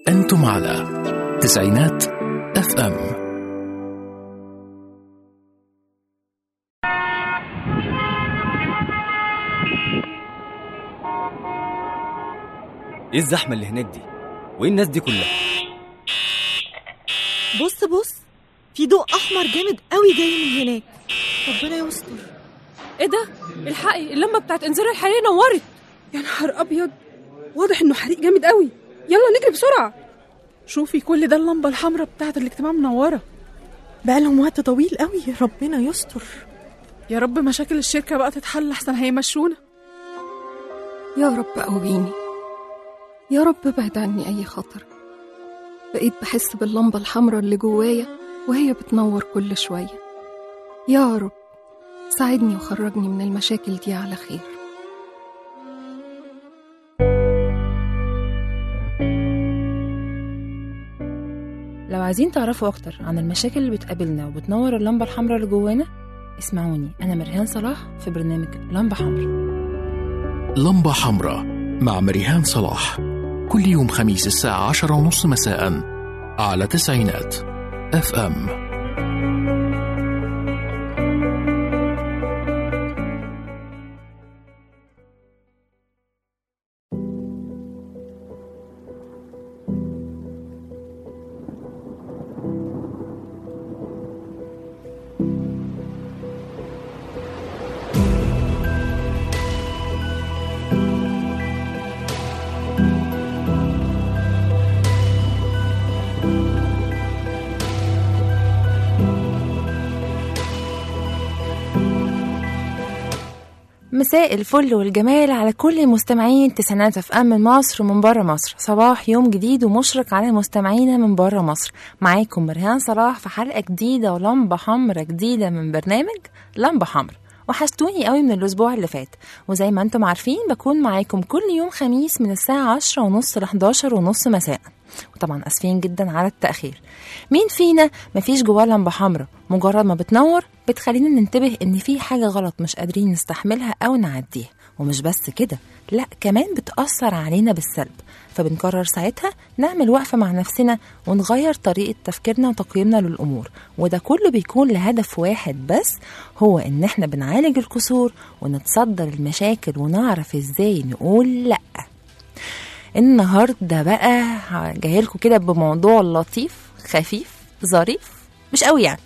أنتم على تسعينات اف ام ايه الزحمه اللي هناك دي وايه الناس دي كلها بص بص في ضوء احمر جامد قوي جاي من هناك ربنا يستر ايه ده الحقي اللمبه بتاعت انذار الحريق نورت يا نهار ابيض واضح انه حريق جامد قوي يلا نجري بسرعه شوفي كل ده اللمبه الحمراء بتاعت الاجتماع منوره بقالهم وقت طويل قوي ربنا يستر يا رب مشاكل الشركه بقى تتحل احسن هيمشونا يا رب قويني يا رب ابعد عني أي خطر بقيت بحس باللمبة الحمراء اللي جوايا وهي بتنور كل شوية يا رب ساعدني وخرجني من المشاكل دي على خير لو عايزين تعرفوا أكتر عن المشاكل اللي بتقابلنا وبتنور اللمبة الحمراء اللي جوانا اسمعوني أنا مريان صلاح في برنامج لمبة حمراء لمبة حمراء مع مريهان صلاح كل يوم خميس الساعة عشرة ونص مساء على تسعينات اف ام مساء الفل والجمال على كل مستمعين تسعينات اف ام من مصر ومن بره مصر صباح يوم جديد ومشرق على مستمعينا من بره مصر معاكم مرهان صلاح في حلقه جديده ولمبه حمرا جديده من برنامج لمبه حمرا وحشتوني قوي من الاسبوع اللي فات وزي ما انتم عارفين بكون معاكم كل يوم خميس من الساعه 10 ونص ل 11 ونص مساء وطبعا اسفين جدا على التاخير مين فينا مفيش جواه لمبه حمراء مجرد ما بتنور بتخلينا ننتبه ان في حاجه غلط مش قادرين نستحملها او نعديها ومش بس كده لا كمان بتاثر علينا بالسلب فبنقرر ساعتها نعمل وقفه مع نفسنا ونغير طريقه تفكيرنا وتقييمنا للامور وده كله بيكون لهدف واحد بس هو ان احنا بنعالج الكسور ونتصدر المشاكل ونعرف ازاي نقول لا النهارده بقى جايه لكم كده بموضوع لطيف خفيف ظريف مش قوي يعني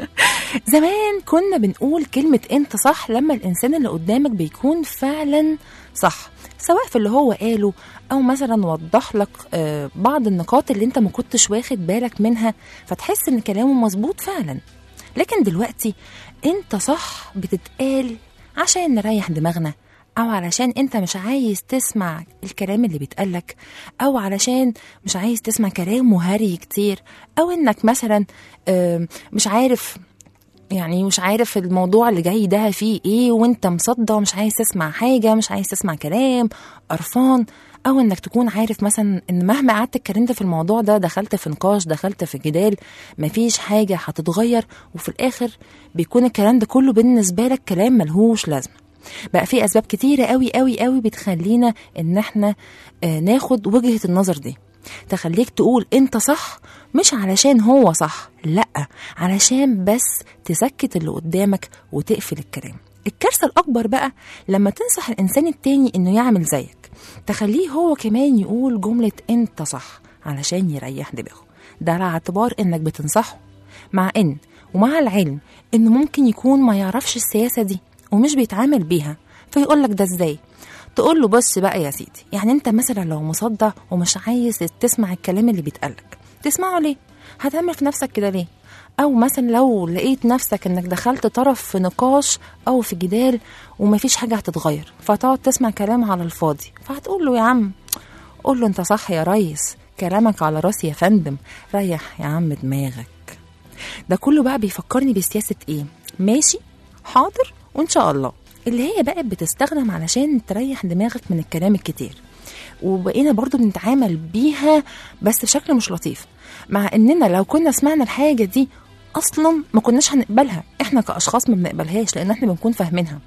زمان كنا بنقول كلمة انت صح لما الانسان اللي قدامك بيكون فعلا صح سواء في اللي هو قاله او مثلا وضح لك آه، بعض النقاط اللي انت ما كنتش واخد بالك منها فتحس ان كلامه مظبوط فعلا لكن دلوقتي انت صح بتتقال عشان نريح دماغنا او علشان انت مش عايز تسمع الكلام اللي بيتقالك او علشان مش عايز تسمع كلام مهري كتير او انك مثلا آم، مش عارف يعني مش عارف الموضوع اللي جاي ده فيه ايه وانت مصدع مش عايز تسمع حاجة مش عايز تسمع كلام قرفان او انك تكون عارف مثلا ان مهما قعدت اتكلمت في الموضوع ده دخلت في نقاش دخلت في جدال مفيش حاجة هتتغير وفي الاخر بيكون الكلام ده كله بالنسبة لك كلام ملهوش لازمة بقى في اسباب كتيره قوي قوي قوي بتخلينا ان احنا آه، ناخد وجهه النظر دي تخليك تقول انت صح مش علشان هو صح لا علشان بس تسكت اللي قدامك وتقفل الكلام الكارثه الاكبر بقى لما تنصح الانسان التاني انه يعمل زيك تخليه هو كمان يقول جمله انت صح علشان يريح دماغه ده على اعتبار انك بتنصحه مع ان ومع العلم انه ممكن يكون ما يعرفش السياسه دي ومش بيتعامل بيها فيقول لك ده ازاي تقول له بص بقى يا سيدي يعني انت مثلا لو مصدع ومش عايز تسمع الكلام اللي بيتقالك تسمعه ليه هتعمل في نفسك كده ليه او مثلا لو لقيت نفسك انك دخلت طرف في نقاش او في جدال ومفيش حاجه هتتغير فتقعد تسمع كلام على الفاضي فهتقول له يا عم قول له انت صح يا ريس كلامك على راسي يا فندم ريح يا عم دماغك ده كله بقى بيفكرني بسياسه ايه ماشي حاضر وان شاء الله اللي هي بقت بتستخدم علشان تريح دماغك من الكلام الكتير وبقينا برضو بنتعامل بيها بس بشكل مش لطيف مع اننا لو كنا سمعنا الحاجه دي اصلا ما كناش هنقبلها احنا كاشخاص ما بنقبلهاش لان احنا بنكون فاهمينها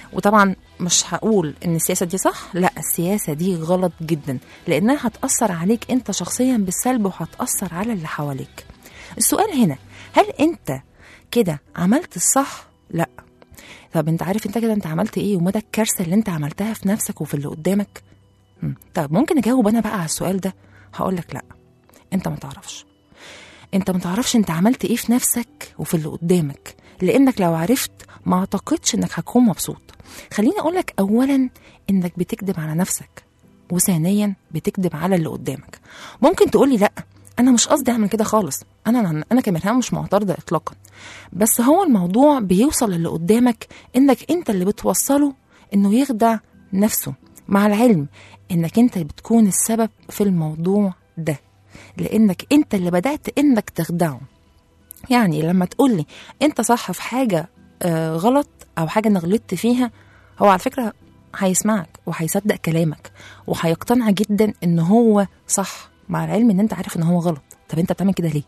وطبعا مش هقول ان السياسه دي صح لا السياسه دي غلط جدا لانها هتاثر عليك انت شخصيا بالسلب وهتاثر على اللي حواليك السؤال هنا هل انت كده عملت الصح لا طب انت عارف انت كده انت عملت ايه ومدى الكارثه اللي انت عملتها في نفسك وفي اللي قدامك مم. طب ممكن اجاوب انا بقى على السؤال ده هقول لك لا انت ما تعرفش انت ما تعرفش انت عملت ايه في نفسك وفي اللي قدامك لانك لو عرفت ما اعتقدش انك هتكون مبسوط خليني اقول لك اولا انك بتكذب على نفسك وثانيا بتكذب على اللي قدامك ممكن تقولي لا انا مش قصدي اعمل كده خالص انا انا كمرهام مش معترضه اطلاقا بس هو الموضوع بيوصل للي قدامك انك انت اللي بتوصله انه يخدع نفسه مع العلم انك انت بتكون السبب في الموضوع ده لانك انت اللي بدات انك تخدعه يعني لما تقولي انت صح في حاجه آه غلط او حاجه انا غلطت فيها هو على فكره هيسمعك وهيصدق كلامك وهيقتنع جدا ان هو صح مع العلم ان انت عارف ان هو غلط طب انت بتعمل كده ليه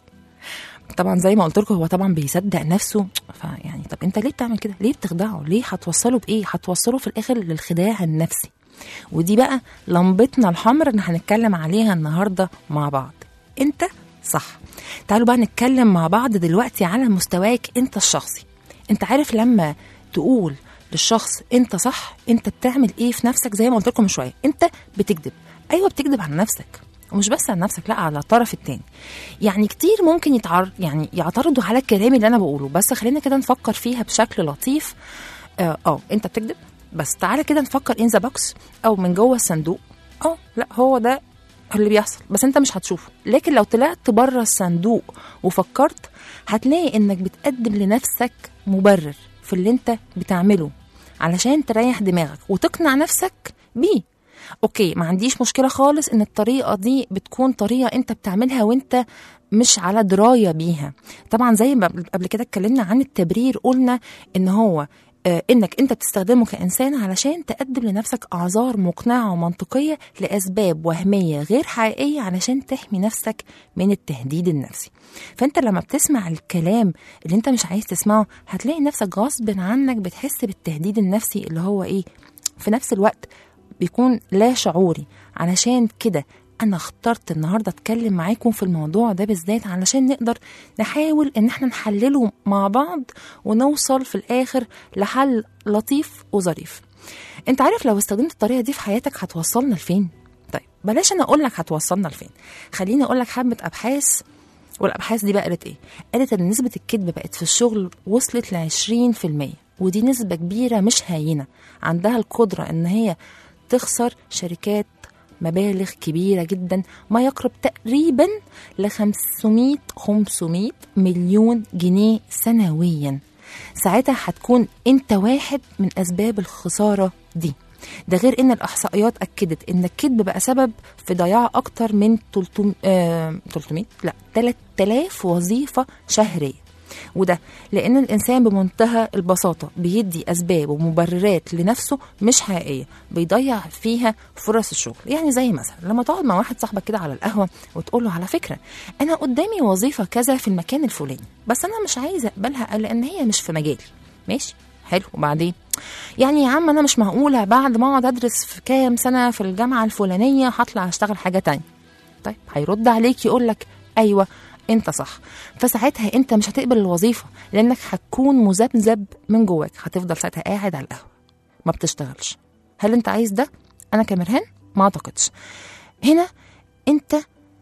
طبعا زي ما قلت لكم هو طبعا بيصدق نفسه فيعني طب انت ليه بتعمل كده ليه بتخدعه ليه هتوصله بايه هتوصله في الاخر للخداع النفسي ودي بقى لمبتنا الحمراء اللي هنتكلم عليها النهارده مع بعض انت صح تعالوا بقى نتكلم مع بعض دلوقتي على مستواك انت الشخصي انت عارف لما تقول للشخص انت صح انت بتعمل ايه في نفسك زي ما قلت لكم من شويه انت بتكذب ايوه بتكذب على نفسك ومش بس على نفسك لا على الطرف التاني يعني كتير ممكن يتعر يعني يعترضوا على الكلام اللي انا بقوله بس خلينا كده نفكر فيها بشكل لطيف اه, آه انت بتكذب بس تعالى كده نفكر ان ذا بوكس او من جوه الصندوق اه لا هو ده اللي بيحصل بس انت مش هتشوفه لكن لو طلعت بره الصندوق وفكرت هتلاقي انك بتقدم لنفسك مبرر في اللي انت بتعمله علشان تريح دماغك وتقنع نفسك بيه اوكي ما عنديش مشكله خالص ان الطريقه دي بتكون طريقه انت بتعملها وانت مش على درايه بيها طبعا زي ما قبل كده اتكلمنا عن التبرير قلنا ان هو آه انك انت تستخدمه كانسان علشان تقدم لنفسك اعذار مقنعه ومنطقيه لاسباب وهميه غير حقيقيه علشان تحمي نفسك من التهديد النفسي فانت لما بتسمع الكلام اللي انت مش عايز تسمعه هتلاقي نفسك غصب عنك بتحس بالتهديد النفسي اللي هو ايه في نفس الوقت بيكون لا شعوري علشان كده انا اخترت النهارده اتكلم معاكم في الموضوع ده بالذات علشان نقدر نحاول ان احنا نحلله مع بعض ونوصل في الاخر لحل لطيف وظريف انت عارف لو استخدمت الطريقه دي في حياتك هتوصلنا لفين طيب بلاش انا اقول لك هتوصلنا لفين خليني اقول لك حبه ابحاث والابحاث دي بقى قالت ايه قالت ان نسبه الكذب بقت في الشغل وصلت ل 20% ودي نسبه كبيره مش هينه عندها القدره ان هي تخسر شركات مبالغ كبيرة جدا ما يقرب تقريبا ل 500 500 مليون جنيه سنويا ساعتها هتكون انت واحد من اسباب الخسارة دي ده غير ان الاحصائيات اكدت ان الكذب بقى سبب في ضياع اكتر من 300 آه 300 لا 3000 وظيفه شهريه وده لان الانسان بمنتهى البساطه بيدي اسباب ومبررات لنفسه مش حقيقيه بيضيع فيها فرص الشغل يعني زي مثلا لما تقعد مع واحد صاحبك كده على القهوه وتقول له على فكره انا قدامي وظيفه كذا في المكان الفلاني بس انا مش عايزه اقبلها لان هي مش في مجالي ماشي حلو وبعدين يعني يا عم انا مش معقوله بعد ما اقعد ادرس في كام سنه في الجامعه الفلانيه هطلع اشتغل حاجه تانية طيب هيرد عليك يقول لك ايوه انت صح فساعتها انت مش هتقبل الوظيفه لانك هتكون مذبذب من جواك هتفضل ساعتها قاعد على القهوه ما بتشتغلش هل انت عايز ده انا كمرهان ما اعتقدش هنا انت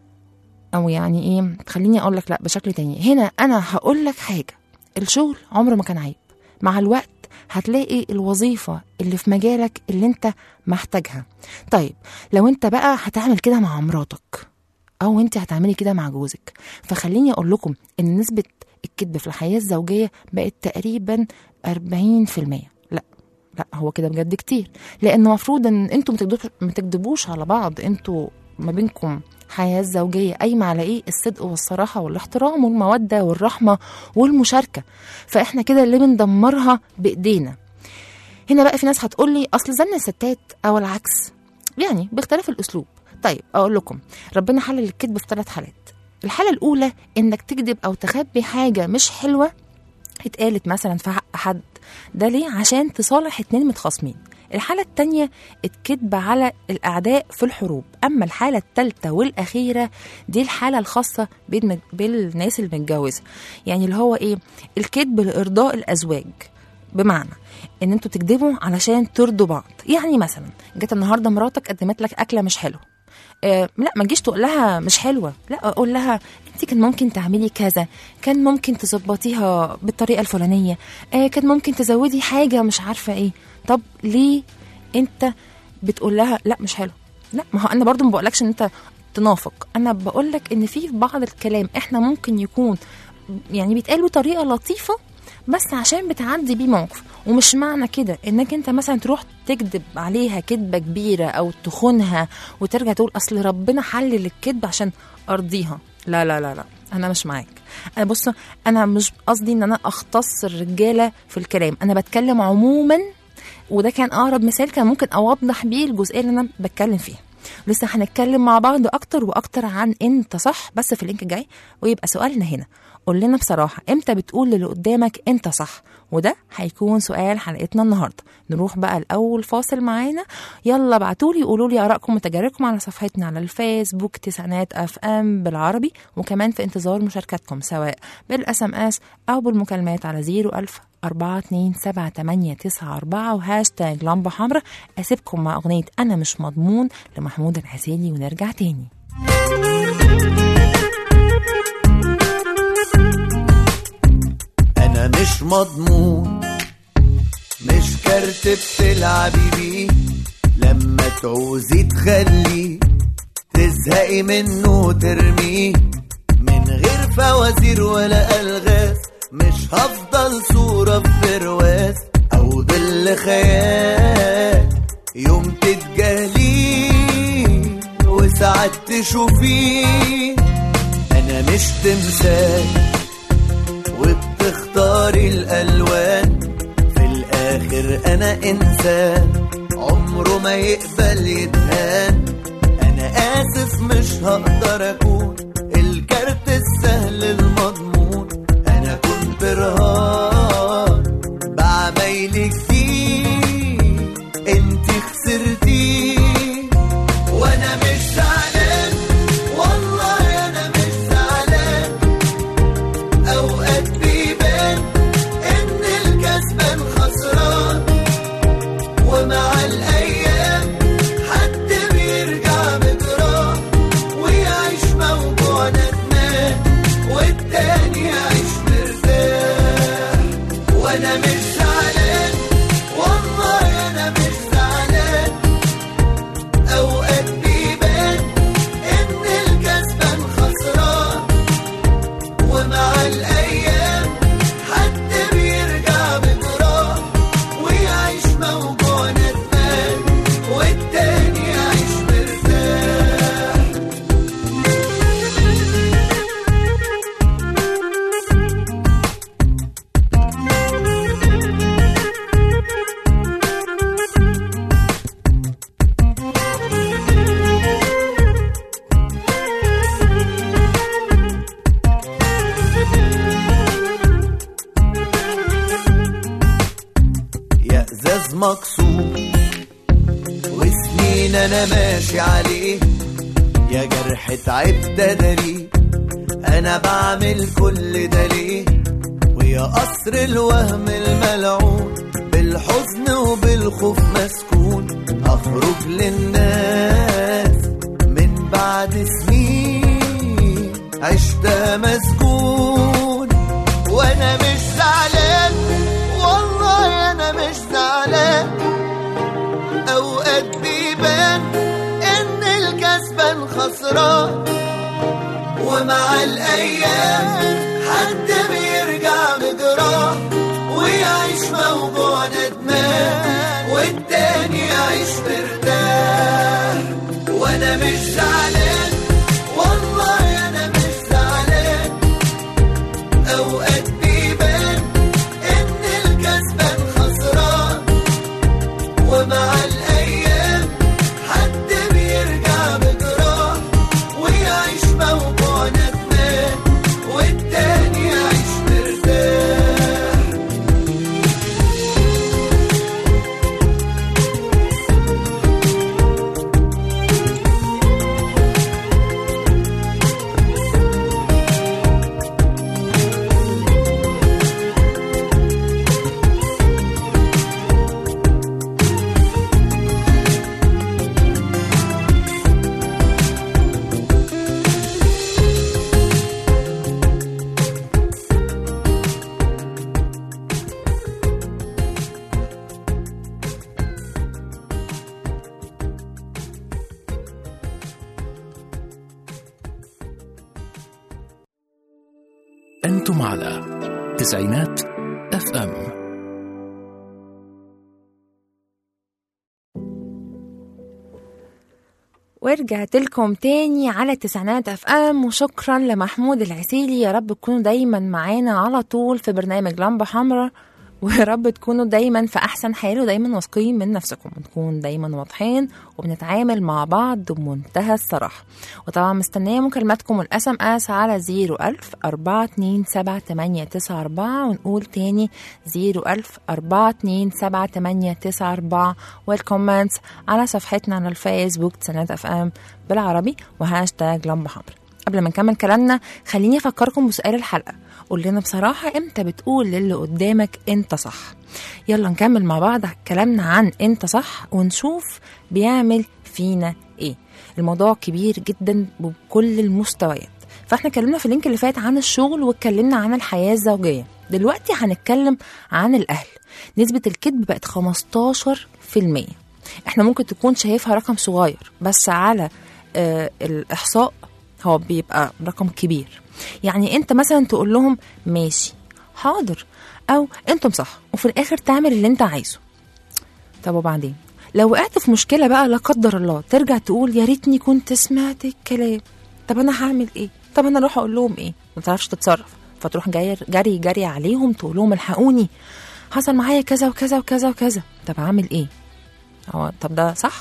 او يعني ايه خليني اقول لك لا بشكل تاني هنا انا هقول لك حاجه الشغل عمره ما كان عيب مع الوقت هتلاقي الوظيفة اللي في مجالك اللي انت محتاجها طيب لو انت بقى هتعمل كده مع مراتك او انت هتعملي كده مع جوزك فخليني اقول لكم ان نسبة الكذب في الحياة الزوجية بقت تقريبا 40% لا لا هو كده بجد كتير لان المفروض ان انتوا ما تكذبوش على بعض انتوا ما بينكم حياة زوجية قايمة على إيه؟ الصدق والصراحة والاحترام والمودة والرحمة والمشاركة فإحنا كده اللي بندمرها بإيدينا هنا بقى في ناس هتقول لي أصل زن الستات أو العكس يعني باختلاف الأسلوب طيب أقول لكم ربنا حلل الكذب في ثلاث حالات الحالة الأولى إنك تكذب أو تخبي حاجة مش حلوة اتقالت مثلا في حق حد ده ليه عشان تصالح اتنين متخاصمين الحالة التانية الكذب على الأعداء في الحروب أما الحالة التالتة والأخيرة دي الحالة الخاصة بالمج- بالناس المتجوزة يعني اللي هو إيه الكذب لإرضاء الأزواج بمعنى ان انتوا تكذبوا علشان ترضوا بعض يعني مثلا جت النهارده مراتك قدمت لك اكله مش حلوه آه لا ما تجيش تقول لها مش حلوه لا اقول لها انت كان ممكن تعملي كذا كان ممكن تظبطيها بالطريقه الفلانيه آه كان ممكن تزودي حاجه مش عارفه ايه طب ليه انت بتقول لها لا مش حلو لا ما هو انا برضو ما بقولكش ان انت تنافق انا بقول لك ان في بعض الكلام احنا ممكن يكون يعني بيتقال بطريقه لطيفه بس عشان بتعدي بيه موقف ومش معنى كده انك انت مثلا تروح تكذب عليها كذبه كبيره او تخونها وترجع تقول اصل ربنا حلل الكذب عشان ارضيها لا لا لا لا انا مش معاك انا بص انا مش قصدي ان انا اختص الرجاله في الكلام انا بتكلم عموما وده كان اقرب مثال كان ممكن اوضح بيه الجزئيه اللي انا بتكلم فيها لسه هنتكلم مع بعض اكتر واكتر عن انت صح بس في اللينك الجاي ويبقى سؤالنا هنا قول لنا بصراحه امتى بتقول للي قدامك انت صح وده هيكون سؤال حلقتنا النهارده نروح بقى الاول فاصل معانا يلا ابعتولي قولوا لي ارائكم وتجاربكم على صفحتنا على الفيسبوك تسعينات اف ام بالعربي وكمان في انتظار مشاركتكم سواء بالاس ام اس او بالمكالمات على 01000 أربعة اتنين سبعة تمانية تسعة أربعة وهاشتاج لمبة حمراء أسيبكم مع أغنية أنا مش مضمون لمحمود العسيلي ونرجع تاني انا مش مضمون مش كارت بتلعبي بيه لما تعوزي تخليه تزهقي منه وترميه من غير فوازير ولا الغاز مش هفضل صورة في برواز او ظل خيال يوم تتجاهليه وساعات تشوفيه انا مش تمثال وبتختاري الألوان في الآخر أنا إنسان عمره ما يقبل يتهان أنا آسف مش هقدر أكون الكارت السهل المضمون أنا كنت رهان بعمايلك فيه انتي خسرتيه وانا مش زعلان والله انا مش زعلان اوقات بيبان ان الكسبان خسران ومع الايام حد بيرجع بجراه ويعيش موجوع ندمان والتاني يعيش مرتاح وانا مش زعلان والله انا مش زعلان اوقات بيبان ان الكسبان خسران ومع الايام حد بيرجع بجراح ويعيش موجوع ندمان والتاني يعيش مرتاح يا ازاز مكسور وسنين انا ماشي عليه يا جرح تعبت ادري انا بعمل كل ده ليه ويا قصر الوهم الملعون بالحزن وبالخوف مسكون اخرج للناس من بعد سنين عشتها مسجون وانا مش زعلان والله انا مش زعلان اوقات بيبان ان الكسبان خسران ومع الايام حد بيرجع بجراح ويعيش موجوع ندمان والتاني يعيش مرتاح وانا مش زعلان والله انا مش زعلان اوقات بيبان ان الكسبان خسران ومع الايام حد بيرجع بجراح ويعيش موجوع ندمان والتاني يعيش مرتاح أنتم على تسعينات اف ام ورجعت لكم تاني على التسعينات اف ام وشكرا لمحمود العسيلي يا رب تكونوا دايما معانا على طول في برنامج لمبة حمراء ويا رب تكونوا دايما في احسن حال ودايما واثقين من نفسكم ونكون دايما واضحين وبنتعامل مع بعض بمنتهى الصراحه وطبعا مستنيه مكالماتكم والاس ام اس على 01000 427 ونقول تاني 01000 427 والكومنتس على صفحتنا على الفيسبوك تسنات اف ام بالعربي وهاشتاج لمبه حمراء قبل ما نكمل كلامنا خليني افكركم بسؤال الحلقه قول لنا بصراحه امتى بتقول للي قدامك انت صح يلا نكمل مع بعض كلامنا عن انت صح ونشوف بيعمل فينا ايه الموضوع كبير جدا بكل المستويات فاحنا اتكلمنا في اللينك اللي فات عن الشغل واتكلمنا عن الحياه الزوجيه دلوقتي هنتكلم عن الاهل نسبه الكذب بقت 15% احنا ممكن تكون شايفها رقم صغير بس على آه الاحصاء هو بيبقى رقم كبير يعني انت مثلا تقول لهم ماشي حاضر او انتم صح وفي الاخر تعمل اللي انت عايزه طب وبعدين لو وقعت في مشكله بقى لا قدر الله ترجع تقول يا ريتني كنت سمعت الكلام طب انا هعمل ايه طب انا اروح اقول لهم ايه ما تعرفش تتصرف فتروح جاي جري جري عليهم تقول لهم الحقوني حصل معايا كذا وكذا وكذا وكذا طب اعمل ايه هو طب ده صح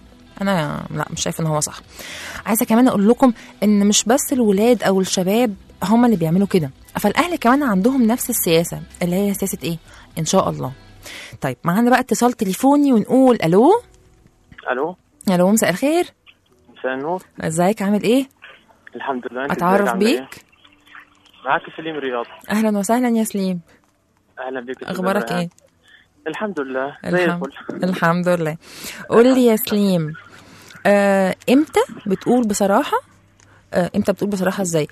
انا لا مش شايفه ان هو صح عايزه كمان اقول لكم ان مش بس الولاد او الشباب هم اللي بيعملوا كده فالاهل كمان عندهم نفس السياسه اللي هي سياسه ايه ان شاء الله طيب معانا بقى اتصال تليفوني ونقول الو الو الو مساء الخير مساء النور ازيك عامل ايه الحمد لله انت اتعرف ازيك عاملة ايه؟ بيك معاك سليم رياض اهلا وسهلا يا سليم اهلا بك يا اخبارك أستاذ ايه الحمد لله زي الحمد, الفل الحمد لله قول لي يا سليم آه، امتى بتقول بصراحه آه، امتى بتقول بصراحه ازاي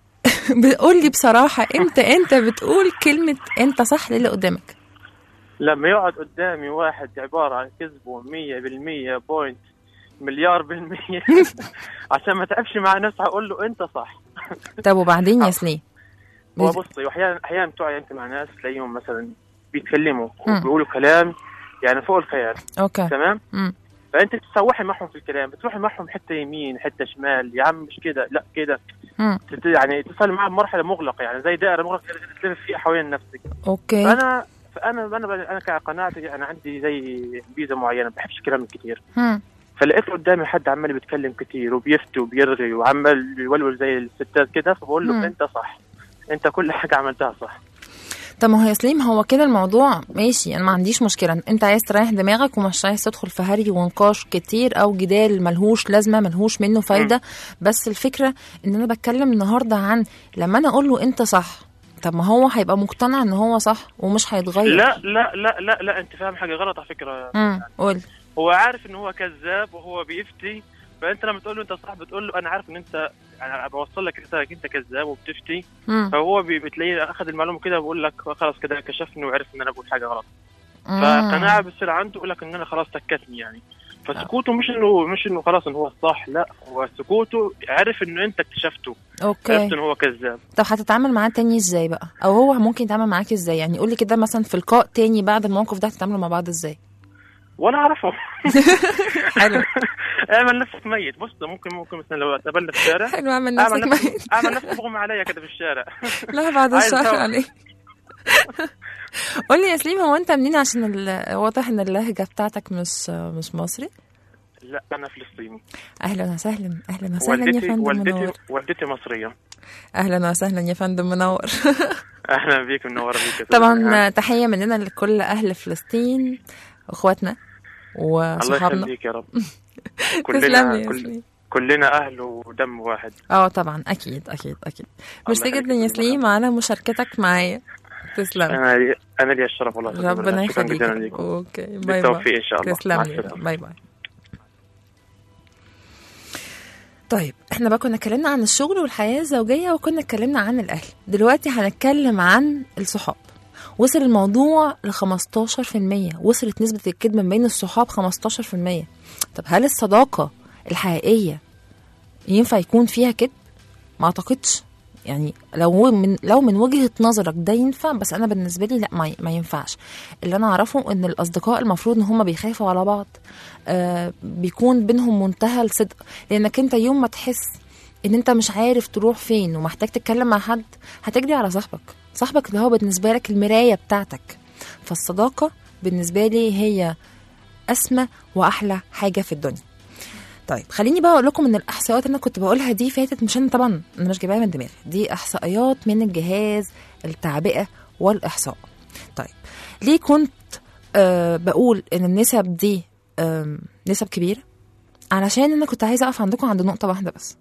بتقول لي بصراحه امتى انت بتقول كلمه انت صح للي قدامك لما يقعد قدامي واحد عبارة عن كذبه 100% بوينت مليار بالمية عشان ما تعبش مع نفسه هقول له انت صح طب وبعدين يا سليم هو بصي واحيانا احيانا تقعد انت مع ناس تلاقيهم مثلا بيتكلموا مم. وبيقولوا كلام يعني فوق الخيال اوكي تمام مم. فانت تتسوحي معهم في الكلام بتروحي معهم حته يمين حته شمال يا عم مش كده لا كده مم. تت- يعني تصل معهم مرحله مغلقه يعني زي دائره مغلقه كده تلف فيها حوالين نفسك اوكي فانا فانا انا انا كقناعتي انا عندي زي ميزه معينه ما بحبش الكلام الكثير مم. فلقيت قدامي حد عمال بيتكلم كتير وبيفتي وبيرغي وعمال يولول زي الستات كده فبقول له مم. انت صح انت كل حاجه عملتها صح طب ما هو يا سليم هو كده الموضوع ماشي انا ما عنديش مشكله انت عايز تريح دماغك ومش عايز تدخل في هري ونقاش كتير او جدال ملهوش لازمه ملهوش منه فايده بس الفكره ان انا بتكلم النهارده عن لما انا اقول له انت صح طب ما هو هيبقى مقتنع ان هو صح ومش هيتغير لا لا لا لا لا انت فاهم حاجه غلط على فكره امم قول هو عارف ان هو كذاب وهو بيفتي فانت لما تقول له انت صح بتقول له انا عارف ان انت يعني بوصل لك رساله انت كذاب وبتفتي مم. فهو بي- بتلاقيه اخذ المعلومه كده بيقول لك خلاص كده كشفني وعرف ان انا بقول حاجه غلط مم. فقناعه بتصير عنده يقول لك ان انا خلاص سكتني يعني فسكوته مش انه مش انه خلاص انه هو الصح لا هو سكوته عرف انه انت اكتشفته عرفت اوكي انه هو كذاب طب هتتعامل معاه تاني ازاي بقى او هو ممكن يتعامل معاك ازاي يعني قولي كده مثلا في لقاء تاني بعد الموقف ده هتتعاملوا مع بعض ازاي ولا اعرفه حلو اعمل نفسك ميت بص ممكن ممكن مثلا لو قابلنا في الشارع حلو اعمل اعمل نفسك نفسك ميت اعمل نفسك مغمى عليا كده في الشارع لا بعد عايز الشهر أعرف. عليك قولي يا سليم هو انت منين عشان ال- واضح ان اللهجه بتاعتك مش مش مصري لا انا فلسطيني اهلا وسهلا اهلا وسهلا يا والدتي فندم منور والدتي والدتي مصريه اهلا وسهلا يا فندم منور اهلا بيك منوره بيك يا طبعا سيدي. تحيه مننا لكل اهل فلسطين اخواتنا الله وصحابنا يخليك يا رب تسلم كلنا لي يا كل سليم كلنا اهل ودم واحد اه طبعا اكيد اكيد اكيد ميرسي يخليك جدا يا يا سليم على مشاركتك معايا تسلم انا لي انا لي الشرف والله أستاذ ربنا إبراهيم. شكرا يخليك جزيلا لكم اوكي باي باي بالتوفيق ان شاء الله تسلم مع لي السلامه باي باي طيب احنا بقى كنا اتكلمنا عن الشغل والحياة الزوجية وكنا اتكلمنا عن الأهل دلوقتي هنتكلم عن الصحاب وصل الموضوع ل 15% وصلت نسبة الكذب ما بين الصحاب 15% طب هل الصداقة الحقيقية ينفع يكون فيها كذب؟ ما اعتقدش يعني لو من لو من وجهه نظرك ده ينفع بس انا بالنسبه لي لا ما, ما ينفعش اللي انا اعرفه ان الاصدقاء المفروض ان هم بيخافوا على بعض آه بيكون بينهم منتهى الصدق لانك انت يوم ما تحس ان انت مش عارف تروح فين ومحتاج تتكلم مع حد هتجري على صاحبك صاحبك اللي هو بالنسبه لك المرايه بتاعتك فالصداقه بالنسبه لي هي اسمى واحلى حاجه في الدنيا طيب خليني بقى اقول لكم ان الاحصائيات اللي انا كنت بقولها دي فاتت مش انا طبعا انا مش جايباها من دماغي دي احصائيات من الجهاز التعبئه والاحصاء طيب ليه كنت آه بقول ان النسب دي آه نسب كبيره علشان انا كنت عايزه اقف عندكم عند نقطه واحده بس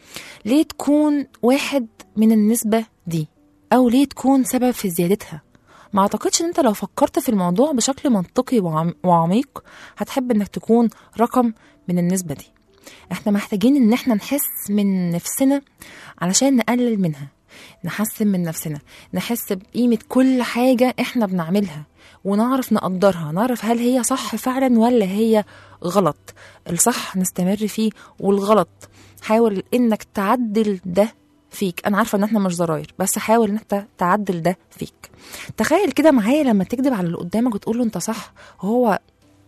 ليه تكون واحد من النسبه دي او ليه تكون سبب في زيادتها ما اعتقدش ان انت لو فكرت في الموضوع بشكل منطقي وعم- وعميق هتحب انك تكون رقم من النسبه دي احنا محتاجين ان احنا نحس من نفسنا علشان نقلل منها نحسن من نفسنا نحس بقيمة كل حاجة احنا بنعملها ونعرف نقدرها نعرف هل هي صح فعلا ولا هي غلط الصح نستمر فيه والغلط حاول انك تعدل ده فيك انا عارفه ان احنا مش زراير بس حاول ان انت تعدل ده فيك تخيل كده معايا لما تكذب على اللي قدامك وتقول له انت صح هو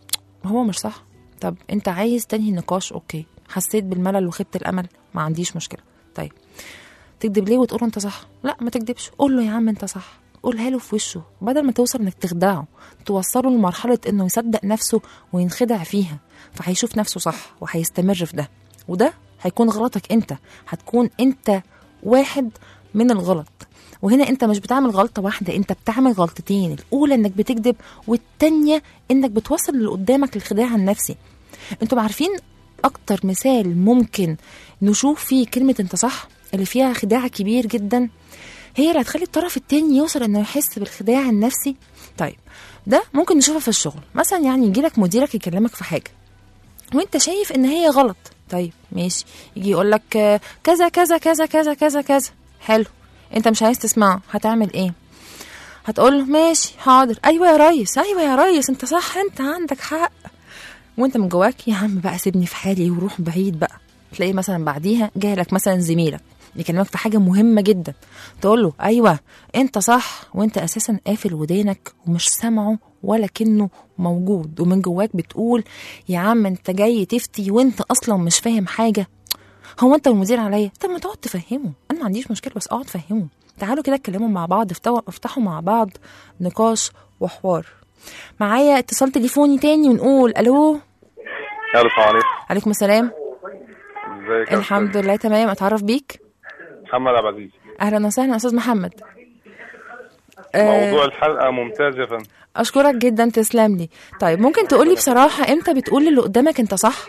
هو مش صح طب انت عايز تنهي النقاش اوكي حسيت بالملل وخبت الامل ما عنديش مشكله طيب تكذب ليه وتقول له انت صح لا ما تكذبش قول له يا عم انت صح قولها له في وشه بدل ما توصل انك تخدعه توصله لمرحله انه يصدق نفسه وينخدع فيها فهيشوف نفسه صح وهيستمر في ده وده هيكون غلطك انت هتكون انت واحد من الغلط وهنا انت مش بتعمل غلطة واحدة انت بتعمل غلطتين الاولى انك بتكذب والتانية انك بتوصل اللي قدامك للخداع النفسي انتم عارفين اكتر مثال ممكن نشوف فيه كلمة انت صح اللي فيها خداع كبير جدا هي اللي هتخلي الطرف التاني يوصل انه يحس بالخداع النفسي طيب ده ممكن نشوفه في الشغل مثلا يعني يجيلك مديرك يكلمك في حاجة وانت شايف ان هي غلط طيب ماشي يجي يقول لك آه، كذا كذا كذا كذا كذا كذا حلو انت مش عايز تسمعه هتعمل ايه هتقول له ماشي حاضر ايوه يا ريس ايوه يا ريس انت صح انت عندك حق وانت من جواك يا عم بقى سيبني في حالي وروح بعيد بقى تلاقي مثلا بعديها جاي لك مثلا زميلك يكلمك في حاجه مهمه جدا تقول له ايوه انت صح وانت اساسا قافل ودانك ومش سامعه ولا كنه موجود ومن جواك بتقول يا عم انت جاي تفتي وانت اصلا مش فاهم حاجه هو انت المدير عليا طب ما تقعد تفهمه انا ما عنديش مشكله بس اقعد فهمه تعالوا كده اتكلموا مع بعض افتحوا افتحوا مع بعض نقاش وحوار معايا اتصال تليفوني تاني ونقول الو الو السلام عليكم عليكم السلام ازيك يا الحمد أستاذ؟ لله تمام اتعرف بيك محمد عبد العزيز اهلا وسهلا استاذ محمد آه، موضوع الحلقه ممتاز يا فندم اشكرك جدا تسلم لي طيب ممكن تقولي بصراحه امتى بتقول اللي قدامك انت صح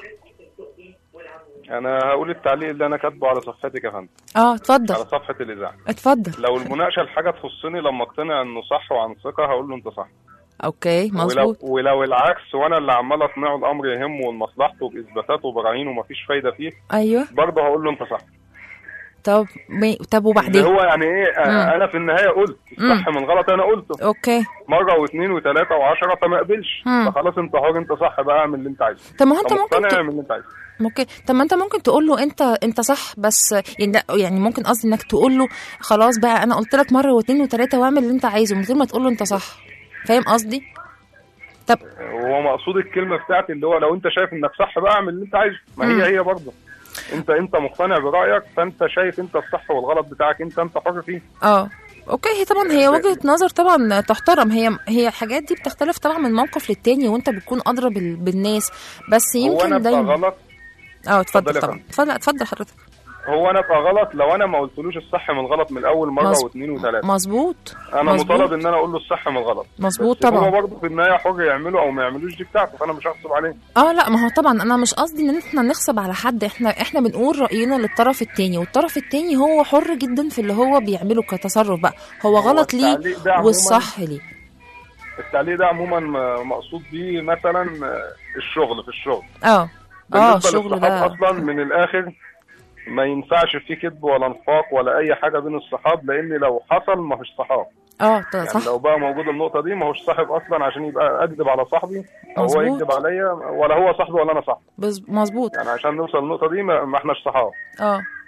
انا هقول التعليق اللي انا كاتبه على صفحتك يا فندم اه اتفضل على صفحه الاذاعه اتفضل لو المناقشه الحاجه تخصني لما اقتنع انه صح وعن ثقه هقول له انت صح اوكي ولو, مظبوط ولو العكس وانا اللي عمال اقنعه الامر يهمه ولمصلحته باثباتات وبراهين ومفيش فايده فيه ايوه برضه هقول له انت صح طب مي... طب اللي وبعدين هو يعني ايه آه، مم. انا في النهايه قلت الصح من غلط انا قلته اوكي مره واثنين وثلاثه وعشرة فما قبلش مم. فخلاص انت حر انت صح بقى اعمل اللي انت عايزه طب ما هو انت ممكن مقتنع ت- اعمل اللي انت عايزه اوكي طب ما انت ممكن تقول له انت انت صح بس يعني لا يعني ممكن قصدي انك تقول له خلاص بقى انا قلت لك مره واثنين وثلاثه واعمل اللي انت عايزه من غير ما تقول له انت صح فاهم قصدي طب هو مقصود الكلمه بتاعتي اللي هو لو انت شايف انك صح بقى اعمل اللي انت عايزه ما مم. هي هي برضه انت انت مقتنع برايك فانت شايف انت الصح والغلط بتاعك انت انت حر فيه اه اوكي هي طبعا هي وجهه نظر طبعا تحترم هي هي الحاجات دي بتختلف طبعا من موقف للتاني وانت بتكون ادرى بال- بالناس بس هو انا يمكن ابقى دايما غلط اه اتفضل اتفضل يا طبعا فندم. اتفضل اتفضل حضرتك هو انا ابقى غلط لو انا ما قلتلوش الصح من الغلط من اول مره مظ- واثنين وثلاثه مظبوط انا مظبوط. مطالب ان انا اقول له الصح من الغلط مظبوط بس هو طبعا برضه في النهايه حر يعمله او ما يعملوش دي بتاعته فانا مش هغصب عليه اه لا ما هو طبعا انا مش قصدي ان احنا نغصب على حد احنا احنا بنقول راينا للطرف التاني والطرف التاني هو حر جدا في اللي هو بيعمله كتصرف بقى هو غلط ليه التعليق ده عموماً- والصح ليه التعليق ده عموما م- مقصود بيه مثلا آه، الشغل في الشغل اه اه بالنسبه الشغل للصحاب ده اصلا من الاخر ما ينفعش فيه كذب ولا نفاق ولا اي حاجه بين الصحاب لان لو حصل ما فيش صحاب اه ده يعني صح لو بقى موجود النقطه دي ما هوش صاحب اصلا عشان يبقى اكذب على صاحبي او هو مظبوط. يكذب عليا ولا هو صاحبي ولا انا صاحبي بز- مظبوط يعني عشان نوصل للنقطه دي ما, ما احناش صحاب اه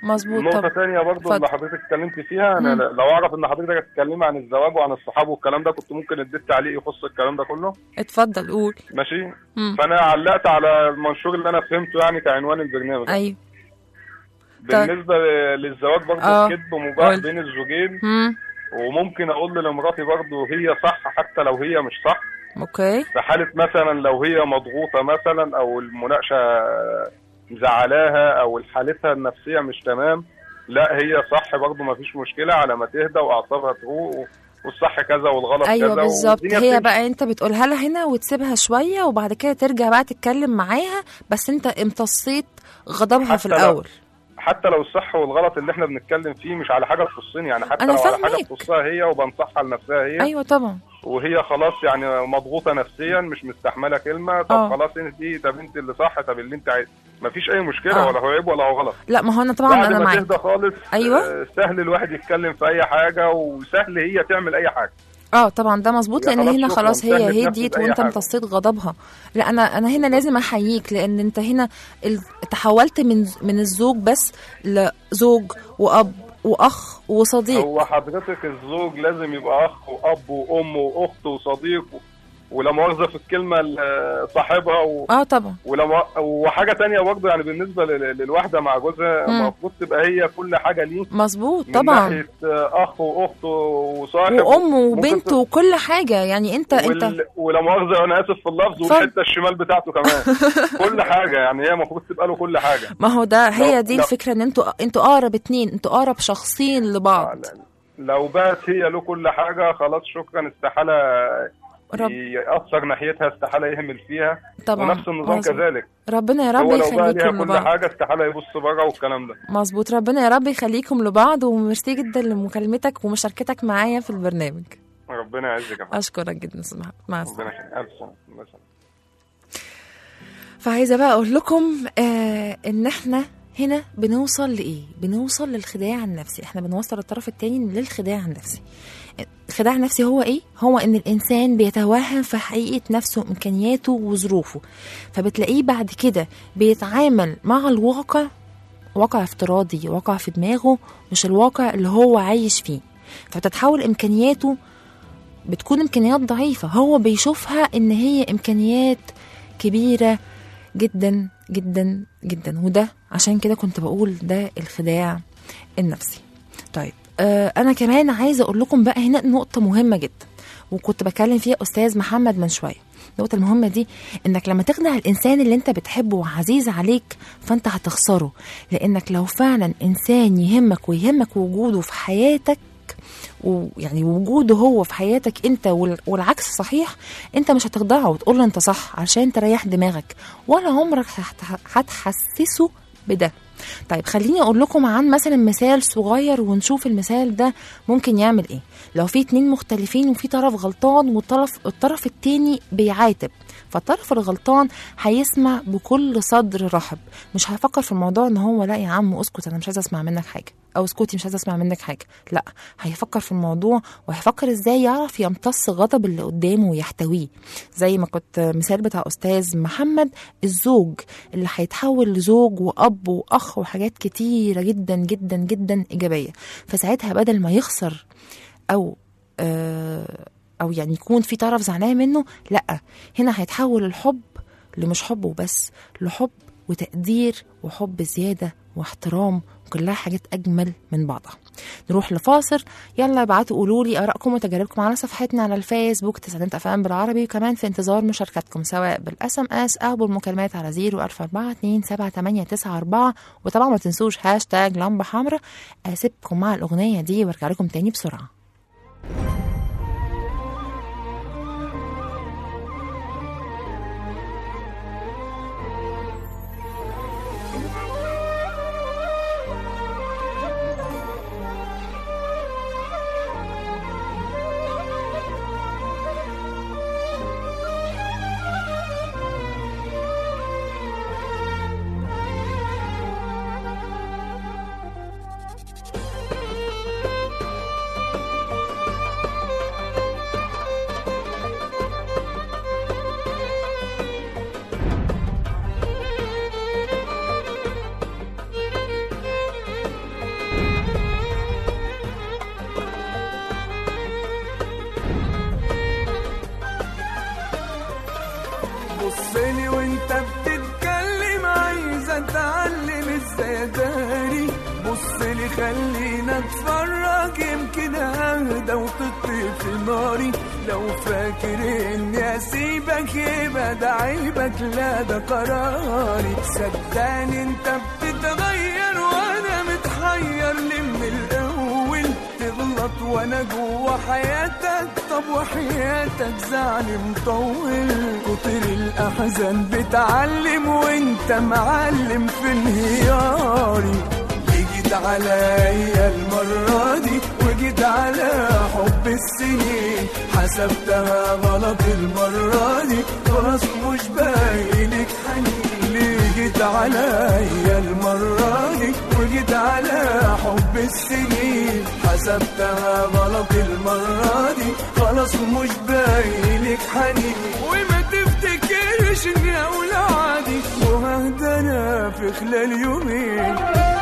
مظبوط نقطة طب تانية برضو اتفضل. اللي حضرتك اتكلمت فيها انا مم. لو اعرف ان حضرتك هتتكلمي عن الزواج وعن الصحاب والكلام ده كنت ممكن اديت تعليق يخص الكلام ده كله اتفضل قول ماشي مم. فانا علقت على المنشور اللي انا فهمته يعني كعنوان البرنامج ايوه بالنسبة للزواج برضو اه. الكذب مباح قول. بين الزوجين مم. وممكن اقول لمراتي برضو هي صح حتى لو هي مش صح اوكي في حالة مثلا لو هي مضغوطة مثلا او المناقشة مزعلاها او حالتها النفسية مش تمام لا هي صح برضو ما فيش مشكلة على ما تهدى واعصابها تروق والصح كذا والغلط ايوه كذا بالظبط والدنيا هي بتمشي. بقى انت بتقولها لها هنا وتسيبها شويه وبعد كده ترجع بقى تتكلم معاها بس انت امتصيت غضبها في حتى لو- الاول حتى لو الصح والغلط اللي احنا بنتكلم فيه مش على حاجة تخصني يعني حتى أنا لو على حاجة فاهماك. تخصها هي وبنصحها لنفسها هي ايوه طبعا وهي خلاص يعني مضغوطه نفسيا مش مستحمله كلمه طب آه. خلاص انت دي طب انت اللي صح طب اللي انت عايز مفيش اي مشكله آه. ولا هو عيب ولا هو غلط لا ما هو انا طبعا بعد انا ما معاك تهدى خالص أيوة. آه، سهل الواحد يتكلم في اي حاجه وسهل هي تعمل اي حاجه اه طبعا ده مظبوط هي لان خلاص هنا شكراً، خلاص هي سهلت نفسي هديت بأي وانت حاجة. امتصيت غضبها لا انا انا هنا لازم احييك لان انت هنا ال- تحولت من من الزوج بس لزوج واب واخ وصديق هو حضرتك الزوج لازم يبقى اخ واب وام واخت وصديق و... ولا مؤاخذه في الكلمه ل- صاحبها و... اه طبعا ولا مؤ- وحاجه تانية برضه يعني بالنسبه لل- للواحده مع جوزها مم. المفروض تبقى هي كل حاجه ليه مظبوط من طبعا ناحيه آه، اخ واخت وصاحب وام ممكن وبنت ت- وكل حاجه يعني انت انت وال... ولا مؤاخذه انا اسف في اللفظ اتفضل. والحته الشمال بتاعته كمان كل حاجه يعني هي المفروض تبقى له كل حاجه ما هو ده هي لو- دي لو- الفكره ان انتوا انتوا اقرب اتنين انتوا اقرب شخصين لبعض لو بقت هي له كل حاجه خلاص شكرا استحاله رب- يأثر ناحيتها استحاله يهمل فيها طبعا ونفس النظام مظبوط. كذلك ربنا يا رب هو لو بقى ليها يخليكم كل لبعض حاجه استحاله يبص بره والكلام ده مظبوط ربنا يا رب يخليكم لبعض وميرسي جدا لمكالمتك ومشاركتك معايا في البرنامج ربنا يعزك يا فندم. اشكرك جدا أستاذ محمد. مع السلامه ربنا يخليك الف سلامه الله يسلمك. فعايزه بقى اقول لكم آه ان احنا هنا بنوصل لايه بنوصل للخداع النفسي احنا بنوصل الطرف التاني للخداع النفسي الخداع النفسي هو ايه هو ان الانسان بيتوهم في حقيقه نفسه امكانياته وظروفه فبتلاقيه بعد كده بيتعامل مع الواقع واقع افتراضي واقع في دماغه مش الواقع اللي هو عايش فيه فبتتحول امكانياته بتكون امكانيات ضعيفه هو بيشوفها ان هي امكانيات كبيره جدا جدا جدا وده عشان كده كنت بقول ده الخداع النفسي طيب آه انا كمان عايزه اقول لكم بقى هنا نقطه مهمه جدا وكنت بكلم فيها استاذ محمد من شويه النقطه المهمه دي انك لما تخدع الانسان اللي انت بتحبه وعزيز عليك فانت هتخسره لانك لو فعلا انسان يهمك ويهمك وجوده في حياتك ويعني وجوده هو في حياتك انت وال- والعكس صحيح انت مش هتخدعه وتقول له انت صح عشان تريح دماغك ولا عمرك هت- هتحسسه بده طيب خليني اقول لكم عن مثلا مثال صغير ونشوف المثال ده ممكن يعمل ايه لو في اتنين مختلفين وفي طرف غلطان والطرف الطرف التاني بيعاتب فالطرف الغلطان هيسمع بكل صدر رحب مش هيفكر في الموضوع ان هو لا يا عم اسكت انا مش عايز اسمع منك حاجه او اسكتي مش عايز اسمع منك حاجه لا هيفكر في الموضوع وهيفكر ازاي يعرف يمتص غضب اللي قدامه ويحتويه زي ما كنت مثال بتاع استاذ محمد الزوج اللي هيتحول لزوج واب واخ وحاجات كتيره جدا جدا جدا ايجابيه فساعتها بدل ما يخسر او آه او يعني يكون في طرف زعلان منه لا هنا هيتحول الحب لمش حب وبس لحب وتقدير وحب زياده واحترام وكلها حاجات اجمل من بعضها نروح لفاصل يلا ابعتوا قولوا لي ارائكم وتجاربكم على صفحتنا على الفيسبوك تسعينات اف ام بالعربي وكمان في انتظار مشاركاتكم سواء بالاس ام اس او بالمكالمات على 0 وطبعا ما تنسوش هاشتاج لمبه حمراء اسيبكم مع الاغنيه دي وارجع لكم تاني بسرعه خلينا اتفرج يمكن اهدى وتطفي في ناري لو فاكر اني اسيبك يبقى ده عيبك لا ده قراري صدقني انت بتتغير وانا متحير ليه من الاول تغلط وانا جوا حياتك طب وحياتك زعل مطول كتر الاحزان بتعلم وانت معلم في انهياري جيت عليا المرة دي وجيت على حب السنين حسبتها غلط المرة دي خلاص مش بايلك حنين ليه جيت عليا المرة دي وجيت على حب السنين حسبتها غلط المرة دي خلاص مش بايلك حنين وما تفتكرش اني اولى عادي وهدى انا في خلال يومين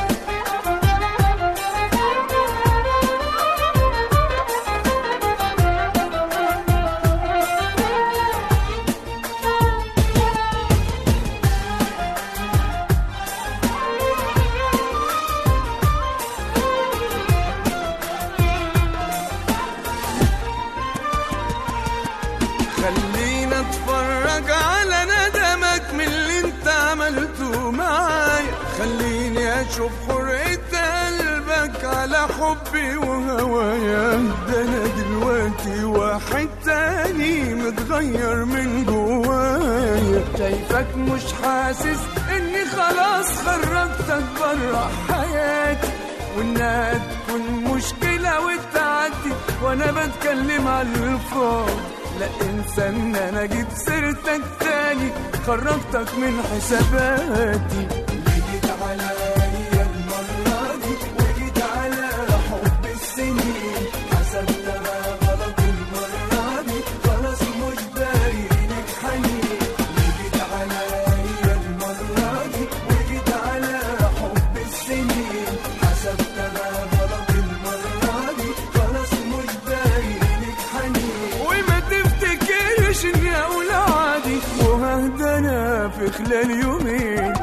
خلينا اتفرج على ندمك من اللي انت عملته معايا خليني اشوف حرية قلبك على حبي وهوايا ده انا دلوقتي واحد تاني متغير من جوايا شايفك مش حاسس اني خلاص خرجتك برا حياتي وانها تكون مشكلة وتعدي وانا بتكلم على الفاضي لا انسى ان انا جيت سيرتك تاني خرجتك من حساباتي جيت عليا المرة دي وجيت على حب السنين حسبتها غلط المرة دي خلاص مش باينك حنين جيت عليا المرة دي وجيت على حب السنين حسبتها غلط المرة دي خلاص مش باينك حنين وما تفتكرش اني اولى عادي وهدى انا في خلال يومين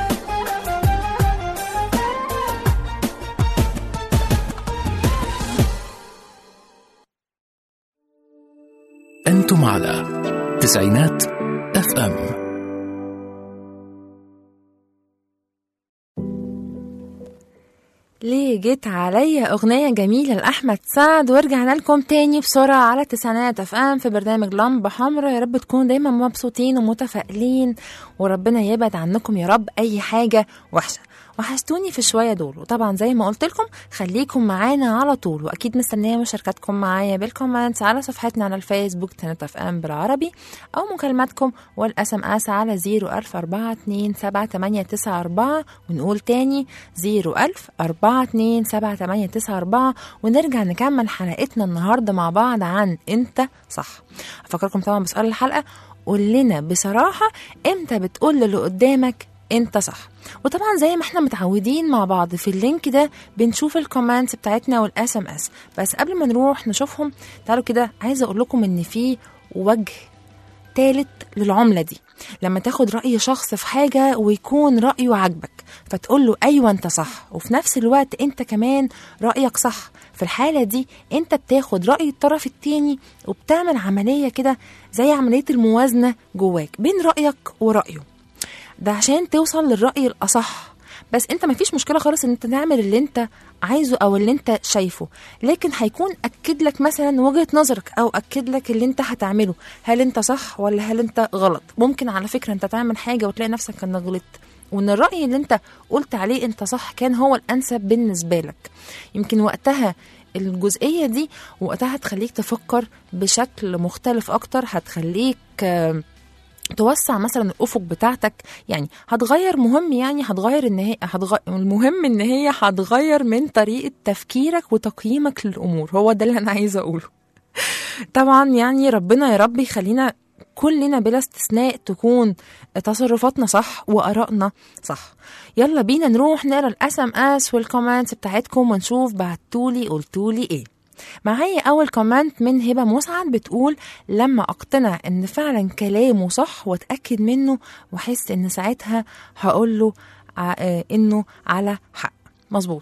أنتم على تسعينات اف ام ليه جيت عليا أغنية جميلة لأحمد سعد ورجعنا لكم تاني بسرعة على تسعينات اف ام في برنامج لمبة حمرا يا رب تكونوا دايما مبسوطين ومتفائلين وربنا يبعد عنكم يا رب أي حاجة وحشة وحشتوني في شوية دول وطبعا زي ما قلت لكم خليكم معانا على طول واكيد مستنيه مشاركاتكم معايا بالكومنتس على صفحتنا على الفيسبوك تنت اف ام بالعربي او مكالماتكم والاس ام اس على 010427894 ونقول تاني 010427894 ونرجع نكمل حلقتنا النهارده مع بعض عن انت صح افكركم طبعا بسؤال الحلقه قول لنا بصراحه امتى بتقول للي قدامك انت صح وطبعا زي ما احنا متعودين مع بعض في اللينك ده بنشوف الكومنتس بتاعتنا والاس ام اس بس قبل ما نروح نشوفهم تعالوا كده عايزه اقول لكم ان في وجه تالت للعملة دي لما تاخد رأي شخص في حاجة ويكون رأيه عاجبك فتقول له أيوة أنت صح وفي نفس الوقت أنت كمان رأيك صح في الحالة دي أنت بتاخد رأي الطرف التاني وبتعمل عملية كده زي عملية الموازنة جواك بين رأيك ورأيه ده عشان توصل للرأي الأصح بس انت مفيش مشكلة خالص ان انت تعمل اللي انت عايزه او اللي انت شايفه لكن هيكون اكد لك مثلا وجهة نظرك او اكد لك اللي انت هتعمله هل انت صح ولا هل انت غلط ممكن على فكرة انت تعمل حاجة وتلاقي نفسك انك غلطت وان الرأي اللي انت قلت عليه انت صح كان هو الانسب بالنسبة لك يمكن وقتها الجزئية دي وقتها هتخليك تفكر بشكل مختلف اكتر هتخليك آه توسع مثلا الافق بتاعتك يعني هتغير مهم يعني هتغير ان هي هتغ... المهم ان هي هتغير من طريقه تفكيرك وتقييمك للامور هو ده اللي انا عايزه اقوله طبعا يعني ربنا يا رب يخلينا كلنا بلا استثناء تكون تصرفاتنا صح وارائنا صح يلا بينا نروح نقرا الاس ام اس والكومنتس بتاعتكم ونشوف بعتولي قلتولي ايه معايا أول كومنت من هبة مسعد بتقول لما أقتنع إن فعلا كلامه صح وأتأكد منه وأحس إن ساعتها هقول له إنه على حق مظبوط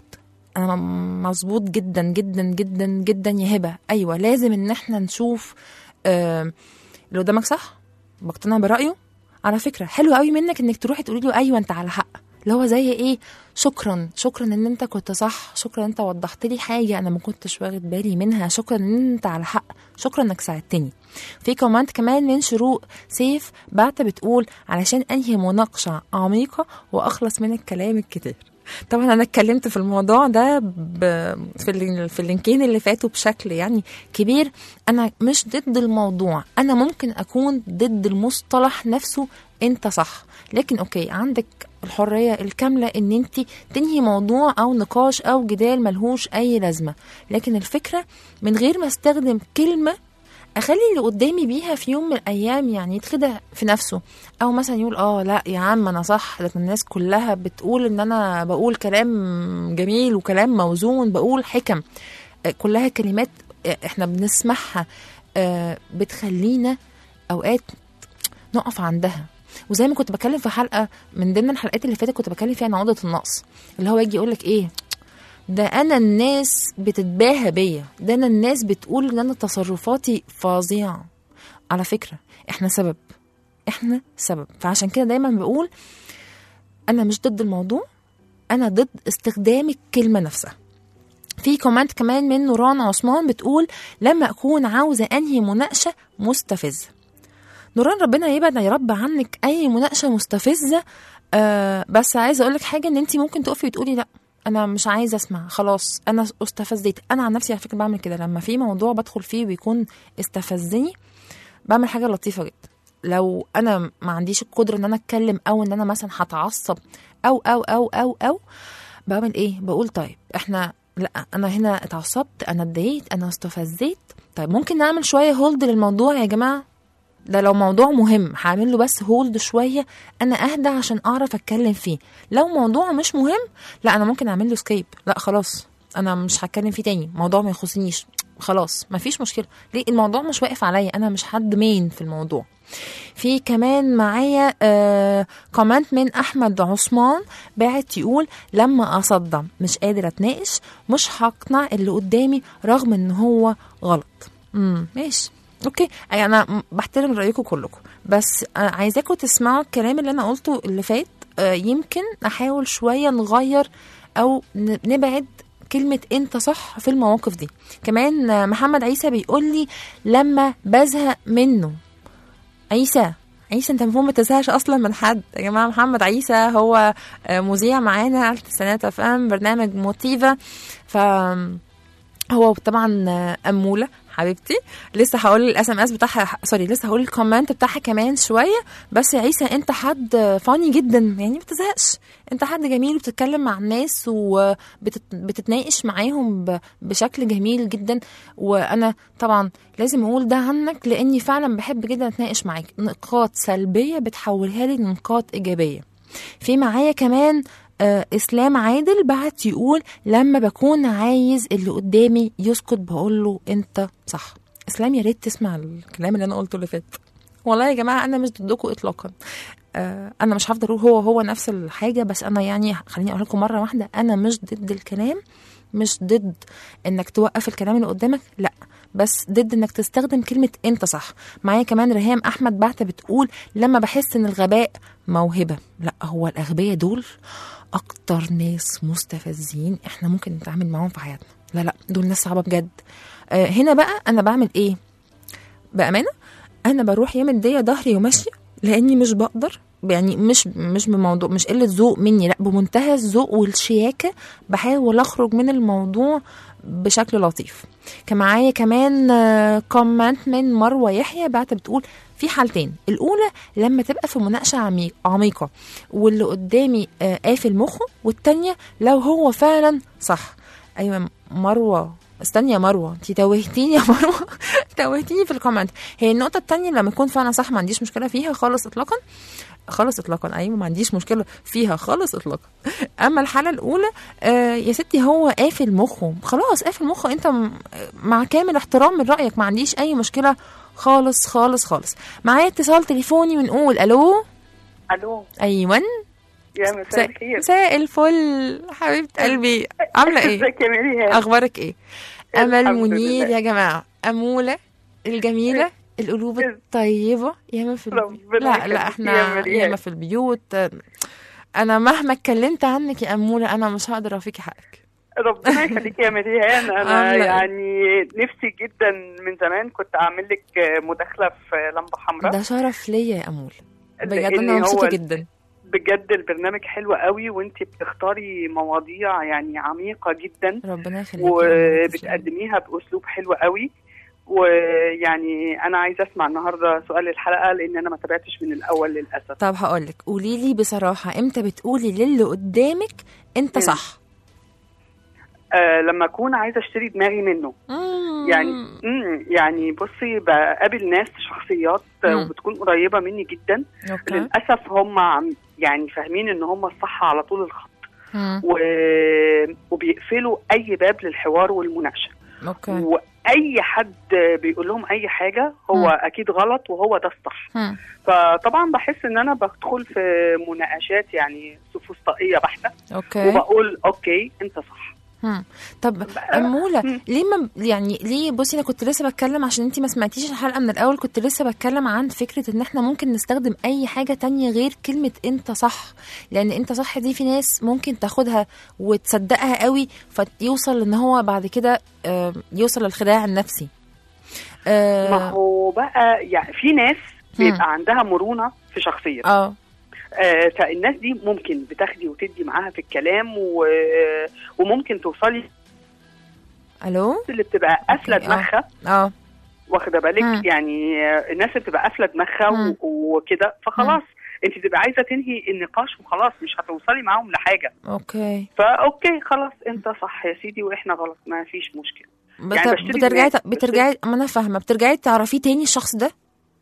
انا م- مظبوط جدا جدا جدا جدا يا هبه ايوه لازم ان احنا نشوف آه اللي قدامك صح بقتنع برايه على فكره حلو قوي منك انك تروحي تقولي له ايوه انت على حق اللي هو زي ايه شكرا شكرا ان انت كنت صح شكرا ان انت وضحت لي حاجه انا ما كنتش واخد بالي منها شكرا ان انت على حق شكرا انك ساعدتني في كومنت كمان من شروق سيف بعت بتقول علشان انهي مناقشه عميقه واخلص من الكلام الكتير طبعا انا اتكلمت في الموضوع ده ب... في ال... في اللينكين اللي فاتوا بشكل يعني كبير انا مش ضد الموضوع انا ممكن اكون ضد المصطلح نفسه انت صح لكن اوكي عندك الحريه الكامله ان انت تنهي موضوع او نقاش او جدال ملهوش اي لازمه لكن الفكره من غير ما استخدم كلمه اخلي اللي قدامي بيها في يوم من الايام يعني يتخدع في نفسه او مثلا يقول اه لا يا عم انا صح لكن الناس كلها بتقول ان انا بقول كلام جميل وكلام موزون بقول حكم آه، كلها كلمات آه، احنا بنسمعها آه، بتخلينا اوقات نقف عندها وزي ما كنت بتكلم في حلقه من ضمن الحلقات اللي فاتت كنت بتكلم فيها عن عقده النقص اللي هو يجي يقول لك ايه ده انا الناس بتتباهى بيا ده انا الناس بتقول ان انا تصرفاتي فظيعه على فكره احنا سبب احنا سبب فعشان كده دايما بقول انا مش ضد الموضوع انا ضد استخدام الكلمه نفسها في كومنت كمان من نوران عثمان بتقول لما اكون عاوزه انهي مناقشه مستفزه نوران ربنا يبعد يا رب عنك اي مناقشه مستفزه آه بس عايزه اقول لك حاجه ان انت ممكن تقفي وتقولي لا انا مش عايزه اسمع خلاص انا استفزيت انا عن نفسي على فكره بعمل كده لما في موضوع بدخل فيه ويكون استفزني بعمل حاجه لطيفه جدا لو انا ما عنديش القدره ان انا اتكلم او ان انا مثلا هتعصب او او او او او بعمل ايه بقول طيب احنا لا انا هنا اتعصبت انا اتضايقت انا استفزيت طيب ممكن نعمل شويه هولد للموضوع يا جماعه ده لو موضوع مهم هعمل له بس هولد شويه انا اهدى عشان اعرف اتكلم فيه لو موضوع مش مهم لا انا ممكن اعمل له سكيب لا خلاص انا مش هتكلم فيه تاني موضوع ما يخصنيش خلاص مفيش مشكله ليه الموضوع مش واقف عليا انا مش حد مين في الموضوع في كمان معايا آه كومنت من احمد عثمان باعت يقول لما اصدم مش قادر اتناقش مش هقنع اللي قدامي رغم ان هو غلط امم ماشي اوكي يعني انا م- بحترم رايكم كلكم بس آه، عايزاكم تسمعوا الكلام اللي انا قلته اللي فات آه، يمكن احاول شويه نغير او ن- نبعد كلمة انت صح في المواقف دي كمان آه، محمد عيسى بيقول لي لما بزهق منه عيسى عيسى انت المفروض ما تزهقش اصلا من حد يا جماعه محمد عيسى هو آه، مذيع معانا على تسعينات اف ام برنامج موتيفا ف هو طبعا آه، اموله حبيبتي لسه هقول الاس ام اس بتاعها سوري لسه هقول الكومنت بتاعها كمان شويه بس يا عيسى انت حد فاني جدا يعني ما بتزهقش انت حد جميل وبتتكلم مع الناس وبتتناقش معاهم ب- بشكل جميل جدا وانا طبعا لازم اقول ده عنك لاني فعلا بحب جدا اتناقش معاك نقاط سلبيه بتحولها لي لنقاط ايجابيه في معايا كمان آه اسلام عادل بعت يقول لما بكون عايز اللي قدامي يسكت بقول له انت صح اسلام يا ريت تسمع الكلام اللي انا قلته اللي فات والله يا جماعه انا مش ضدكم اطلاقا آه انا مش هفضل اقول هو هو نفس الحاجه بس انا يعني خليني اقول لكم مره واحده انا مش ضد الكلام مش ضد انك توقف الكلام اللي قدامك لا بس ضد انك تستخدم كلمه انت صح معايا كمان ريهام احمد بعته بتقول لما بحس ان الغباء موهبه لا هو الاغبياء دول اكتر ناس مستفزين احنا ممكن نتعامل معاهم في حياتنا لا لا دول ناس صعبه بجد آه هنا بقى انا بعمل ايه بامانه انا بروح يوم الدية ظهري وماشيه لاني مش بقدر يعني مش مش بموضوع مش قله ذوق مني لا بمنتهى الذوق والشياكه بحاول اخرج من الموضوع بشكل لطيف كان معايا كمان آه، كومنت من مروه يحيى بعت بتقول في حالتين الاولى لما تبقى في مناقشه عميق عميقه واللي قدامي آه، قافل مخه والتانيه لو هو فعلا صح ايوه مروه استني يا مروه انت توهتيني يا مروه توهتيني في الكومنت هي النقطه التانية لما يكون فعلا صح ما عنديش مشكله فيها خالص اطلاقا خالص اطلاقا ايوه ما عنديش مشكله فيها خالص اطلاقا اما الحاله الاولى آه يا ستي هو قافل مخه خلاص قافل مخه انت م- مع كامل احترام من رايك ما عنديش اي مشكله خالص خالص خالص معايا اتصال تليفوني ونقول الو الو ايوه يا مساء الخير مساء الفل حبيبه قلبي عامله ايه ازيك يا مريم اخبارك ايه امل الحمد منير لله. يا جماعه اموله الجميله القلوب الطيبه ياما في البيوت ربنا لا يخليكي لا يا احنا مريم. ياما في البيوت انا مهما اتكلمت عنك يا اموله انا مش هقدر اوفيكي حقك ربنا يخليك يا مريان انا عاملة إيه؟ يعني نفسي جدا من زمان كنت اعمل لك مداخله في لمبه حمراء ده شرف ليا يا امول بجد لأن انا هو مبسوطه ال- جدا بجد البرنامج حلو قوي وانت بتختاري مواضيع يعني عميقه جدا ربنا يخليكي يا أمولة، تسلمي. وبتقدميها باسلوب حلو قوي ويعني انا عايزه اسمع النهارده سؤال الحلقه لان انا ما تابعتش من الاول للاسف طب هقول لك قولي لي بصراحه امتى بتقولي للي قدامك انت مم. صح آه لما اكون عايزه اشتري دماغي منه يعني مم يعني بصي بقابل ناس شخصيات آه، مم. وبتكون قريبه مني جدا اوكي للاسف هم عم- يعني فاهمين ان هم الصح على طول الخط مم. و... وبيقفلوا اي باب للحوار والمناقشه اوكي واي حد بيقول لهم اي حاجه هو مم. اكيد غلط وهو ده الصح مم. فطبعا بحس ان انا بدخل في مناقشات يعني سفسطائيه بحته اوكي وبقول اوكي انت صح مم. طب أمولة ليه ما يعني ليه بصي أنا كنت لسه بتكلم عشان أنتي ما سمعتيش الحلقة من الأول كنت لسه بتكلم عن فكرة إن إحنا ممكن نستخدم أي حاجة تانية غير كلمة أنت صح لأن أنت صح دي في ناس ممكن تاخدها وتصدقها قوي فيوصل إن هو بعد كده آه، يوصل للخداع النفسي آه، ما هو بقى يعني في ناس بيبقى عندها مرونه في شخصيه اه آه فالناس دي ممكن بتاخدي وتدي معاها في الكلام و... وممكن توصلي ألو اللي بتبقى قافله أوكي، آه. دماغها اه واخده بالك مم. يعني آه، الناس اللي بتبقى قافله دماغها مم. و- وكده فخلاص انت بتبقى عايزه تنهي النقاش وخلاص مش هتوصلي معاهم لحاجه اوكي فاوكي خلاص انت صح يا سيدي واحنا غلط ما فيش مشكله بت- يعني بشتري بترجعي دماغ، بترجعي ما انا فاهمه بترجعي تعرفيه تاني الشخص ده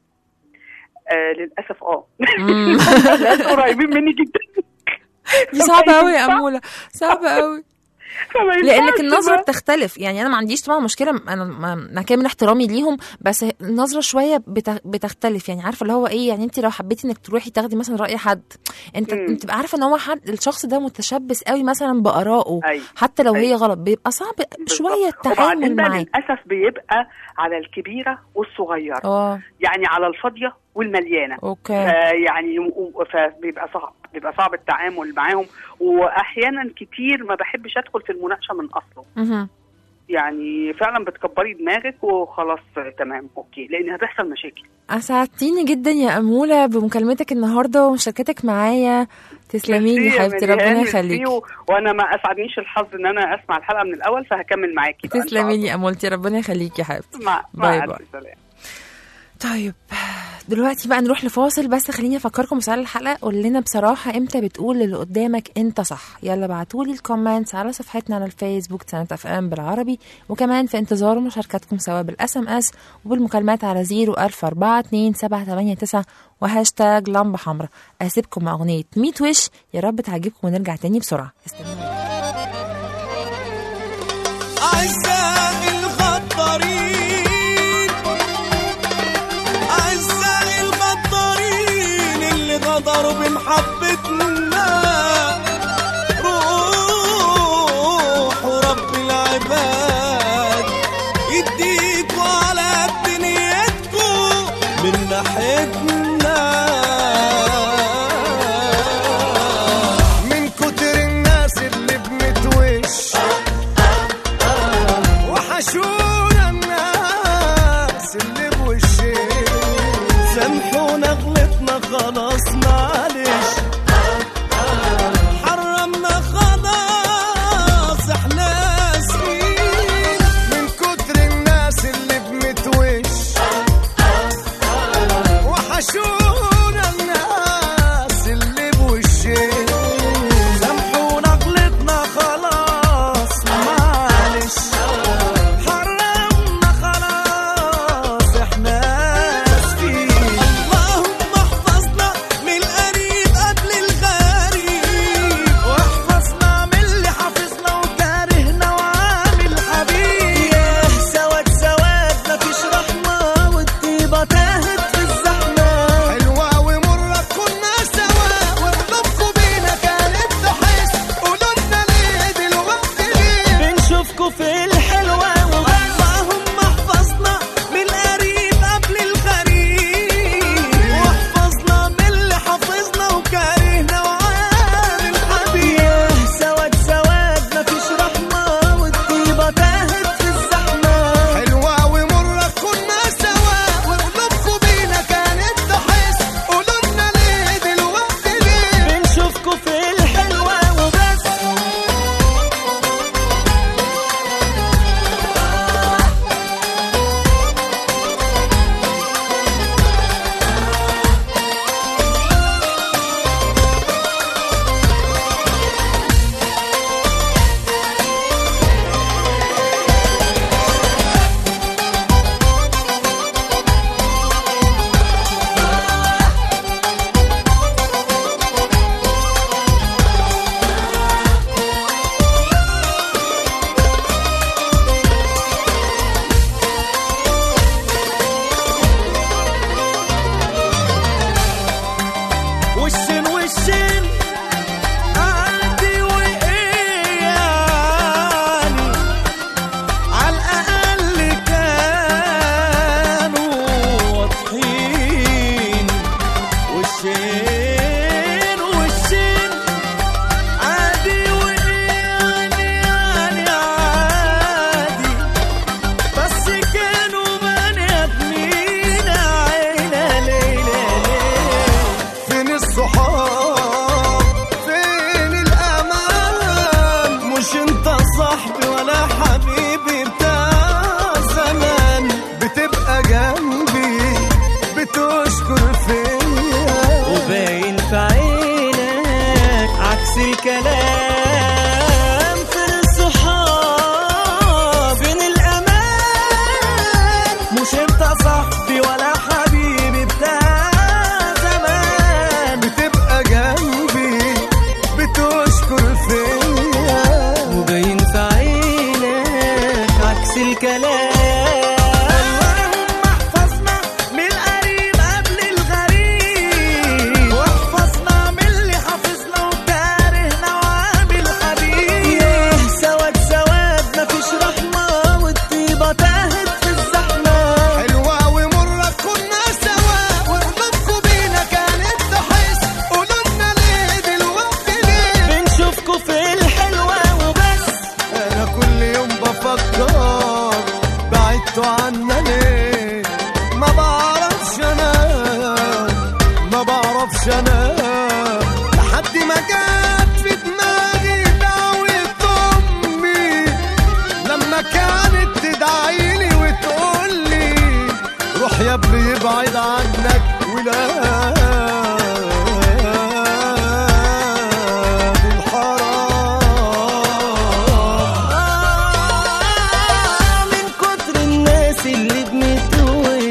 آه للاسف اه مم. ناس قريبين مني جدا دي صعبه قوي يا اموله صعبه قوي فما لانك ينفعش النظره بقى. بتختلف يعني انا ما عنديش طبعا مشكله انا ما- مع كامل احترامي ليهم بس النظره شويه بت- بتختلف يعني عارفه اللي هو ايه يعني انت لو حبيتي انك تروحي تاخدي مثلا راي حد انت مم. انت تبقى عارفه ان هو حد الشخص ده متشبث قوي مثلا بارائه أيوة. حتى لو هي أيوة. غلط بيبقى صعب شويه وبعدين التعامل بقى معاه للاسف بيبقى على الكبيره والصغيره اه يعني على الفاضيه والمليانه اوكي يعني و- فبيبقى صعب بيبقى صعب التعامل معاهم واحيانا كتير ما بحبش ادخل في المناقشه من اصله مهم. يعني فعلا بتكبري دماغك وخلاص تمام اوكي لان هتحصل مشاكل اسعدتيني جدا يا اموله بمكالمتك النهارده ومشاركتك معايا تسلمي لي ميرسي يا حبيبتي مريهان، ربنا ميرسي يخليكي و... وانا ما اسعدنيش الحظ ان انا اسمع الحلقه من الاول فهكمل معاكي بقى إن شاء تسلمي الله. لي يا امولتي ربنا يخليكي يا حبيبتي مع مع باي ألف باي سلامة. طيب دلوقتي بقى نروح لفاصل بس خليني افكركم بسؤال الحلقه قول لنا بصراحه امتى بتقول للي قدامك انت صح يلا بعتولي الكومنتس على صفحتنا على الفيسبوك سنة اف ام بالعربي وكمان في انتظار مشاركاتكم سواء بالاس ام اس وبالمكالمات على 01042 وهاشتاج لمبه حمراء اسيبكم مع اغنيه ميت وش يا رب تعجبكم ونرجع تاني بسرعه أعزائي الغدارين أعزائي الغدارين اللي غدروا بمحبتنا روحوا رب العباد يديكوا على قد نيتكوا من ناحيتنا من كتر الناس اللي بنتوش وحشونا الناس اللي بوشين سامحونا غلطنا خلاص معلش ابعد عنك ولاد الحرام من كتر الناس اللي بنتوش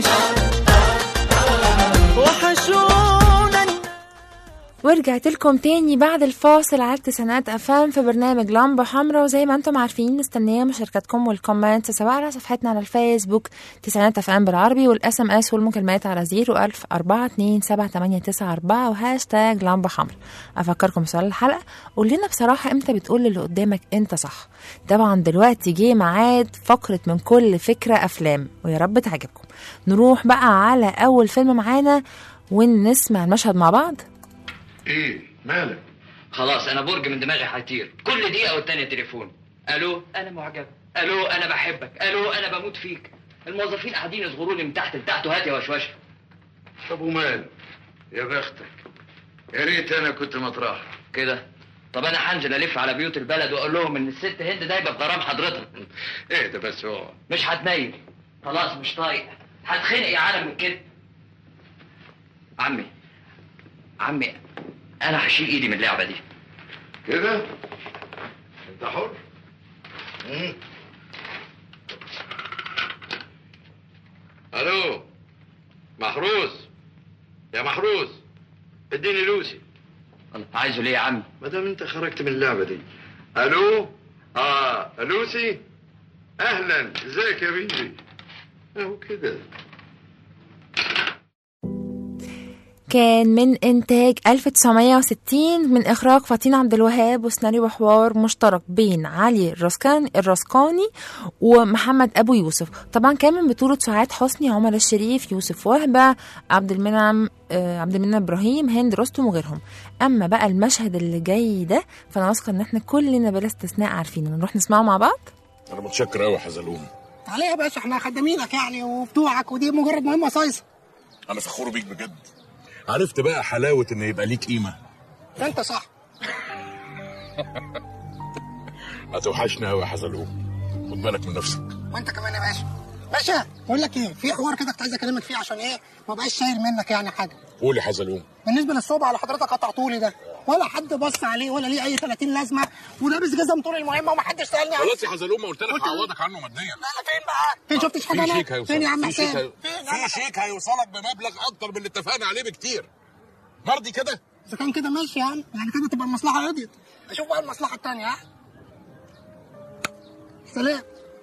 وحشونا ورجعت لكم تاني بعد الفاصل على التسعينات افام في برنامج لمبة حمراء وزي ما انتم عارفين مستنية مشاركتكم والكومنت سواء على صفحتنا على الفيسبوك تسعينات افام بالعربي والاس ام اس والمكالمات على زيرو ألف أربعة اتنين سبعة تمانية تسعة أربعة وهاشتاج لمبة حمراء أفكركم بسؤال الحلقة قول لنا بصراحة امتى بتقول اللي قدامك انت صح طبعا دلوقتي جه ميعاد فقرة من كل فكرة أفلام ويا رب تعجبكم نروح بقى على أول فيلم معانا ونسمع المشهد مع بعض ايه مالك خلاص انا برج من دماغي هيطير كل دقيقه والتانيه تليفون الو انا معجب الو انا بحبك الو انا بموت فيك الموظفين قاعدين يصغروا لي من تحت لتحت وهات يا وشوشه طب ومال يا بختك يا ريت انا كنت مطرحك كده طب انا هنزل الف على بيوت البلد واقول لهم ان الست هند دايبه بغرام حضرتك اهدى بس اقعد مش هتنيل خلاص مش طايق هتخنق يا عالم من كده عمي عمي انا هشيل ايدي من اللعبه دي كده انت حر مم. الو محروس يا محروس اديني لوسي الله عايزه ليه يا عم ما دام انت خرجت من اللعبه دي الو اه لوسي اهلا ازيك يا بيبي اهو كده كان من إنتاج 1960 من إخراج فاطين عبد الوهاب وسيناريو وحوار مشترك بين علي الرسكان الرسكاني ومحمد أبو يوسف طبعا كان من بطولة سعاد حسني عمر الشريف يوسف وهبة عبد المنعم آه، عبد المنعم إبراهيم هند رستم وغيرهم أما بقى المشهد اللي جاي ده فأنا واثقة إن إحنا كلنا بلا استثناء عارفينه نروح نسمعه مع بعض انا متشكر قوي يا حزلوم تعالى يا باشا احنا خدامينك يعني وبتوعك ودي مجرد مهمه صايصه انا فخور بيك بجد عرفت بقى حلاوه ان يبقى ليك قيمه انت صح هتوحشنا قوي يا حزلوم خد بالك من نفسك وانت كمان يا باشا باشا بقول لك ايه في حوار كده كنت عايز اكلمك فيه عشان ايه ما بقاش شايل منك يعني حاجه قول يا حزلوم بالنسبه للصوبع اللي حضرتك قطعتولي ده ولا حد بص عليه ولا ليه اي 30 لازمه ولابس جزم طول المهمه ومحدش سالني عنه خلاص يا حزلوم ما قلت لك هعوضك عنه ماديا لا فين بقى فين شفتش حاجه في انا شيك هيوصلك فين يا عم في شيك حسين هي- في شيك هيوصلك بمبلغ اكتر من اللي اتفقنا عليه بكتير مرضي كده اذا كان كده ماشي يا عم يعني كده تبقى المصلحه قضيت اشوف بقى المصلحه الثانيه ها سلام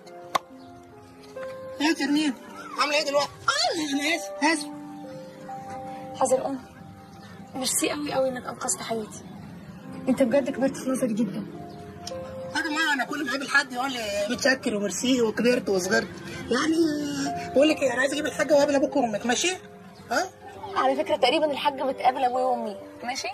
ايه يا ترمين عامله ايه دلوقتي؟ اه انا اسف اسف حزلقان ميرسي قوي قوي انك انقذت حياتي انت بجد كبرت في نظري جدا يا جماعه انا كل ما اقابل حد يقول لي متشكر وميرسي وكبرت وصغرت يعني بقول لك ايه انا عايز اجيب الحاجه واقابل ابوك وامك ماشي؟ ها؟ على فكره تقريبا الحاج بتقابل ابويا وامي ماشي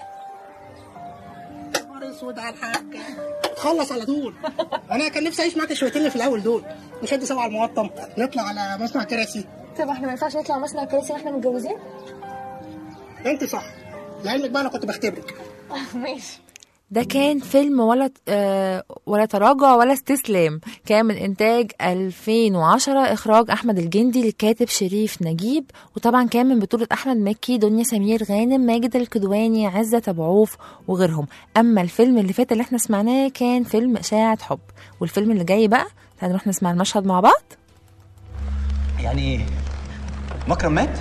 نهار اسود على الحاج خلص على طول انا كان نفسي اعيش معاك شويتين اللي في الاول دول نشد سوا على المقطم نطلع على مصنع كراسي طب احنا ما ينفعش نطلع مصنع كراسي واحنا متجوزين انت صح لعلمك بقى انا كنت بختبرك ماشي ده كان فيلم ولا آه ولا تراجع ولا استسلام كان من إنتاج 2010 إخراج أحمد الجندي للكاتب شريف نجيب وطبعا كان من بطولة أحمد مكي دنيا سمير غانم ماجد الكدواني عزة أبو عوف وغيرهم أما الفيلم اللي فات اللي احنا سمعناه كان فيلم إشاعة حب والفيلم اللي جاي بقى تعالوا نروح نسمع المشهد مع بعض يعني ايه؟ مكرم مات؟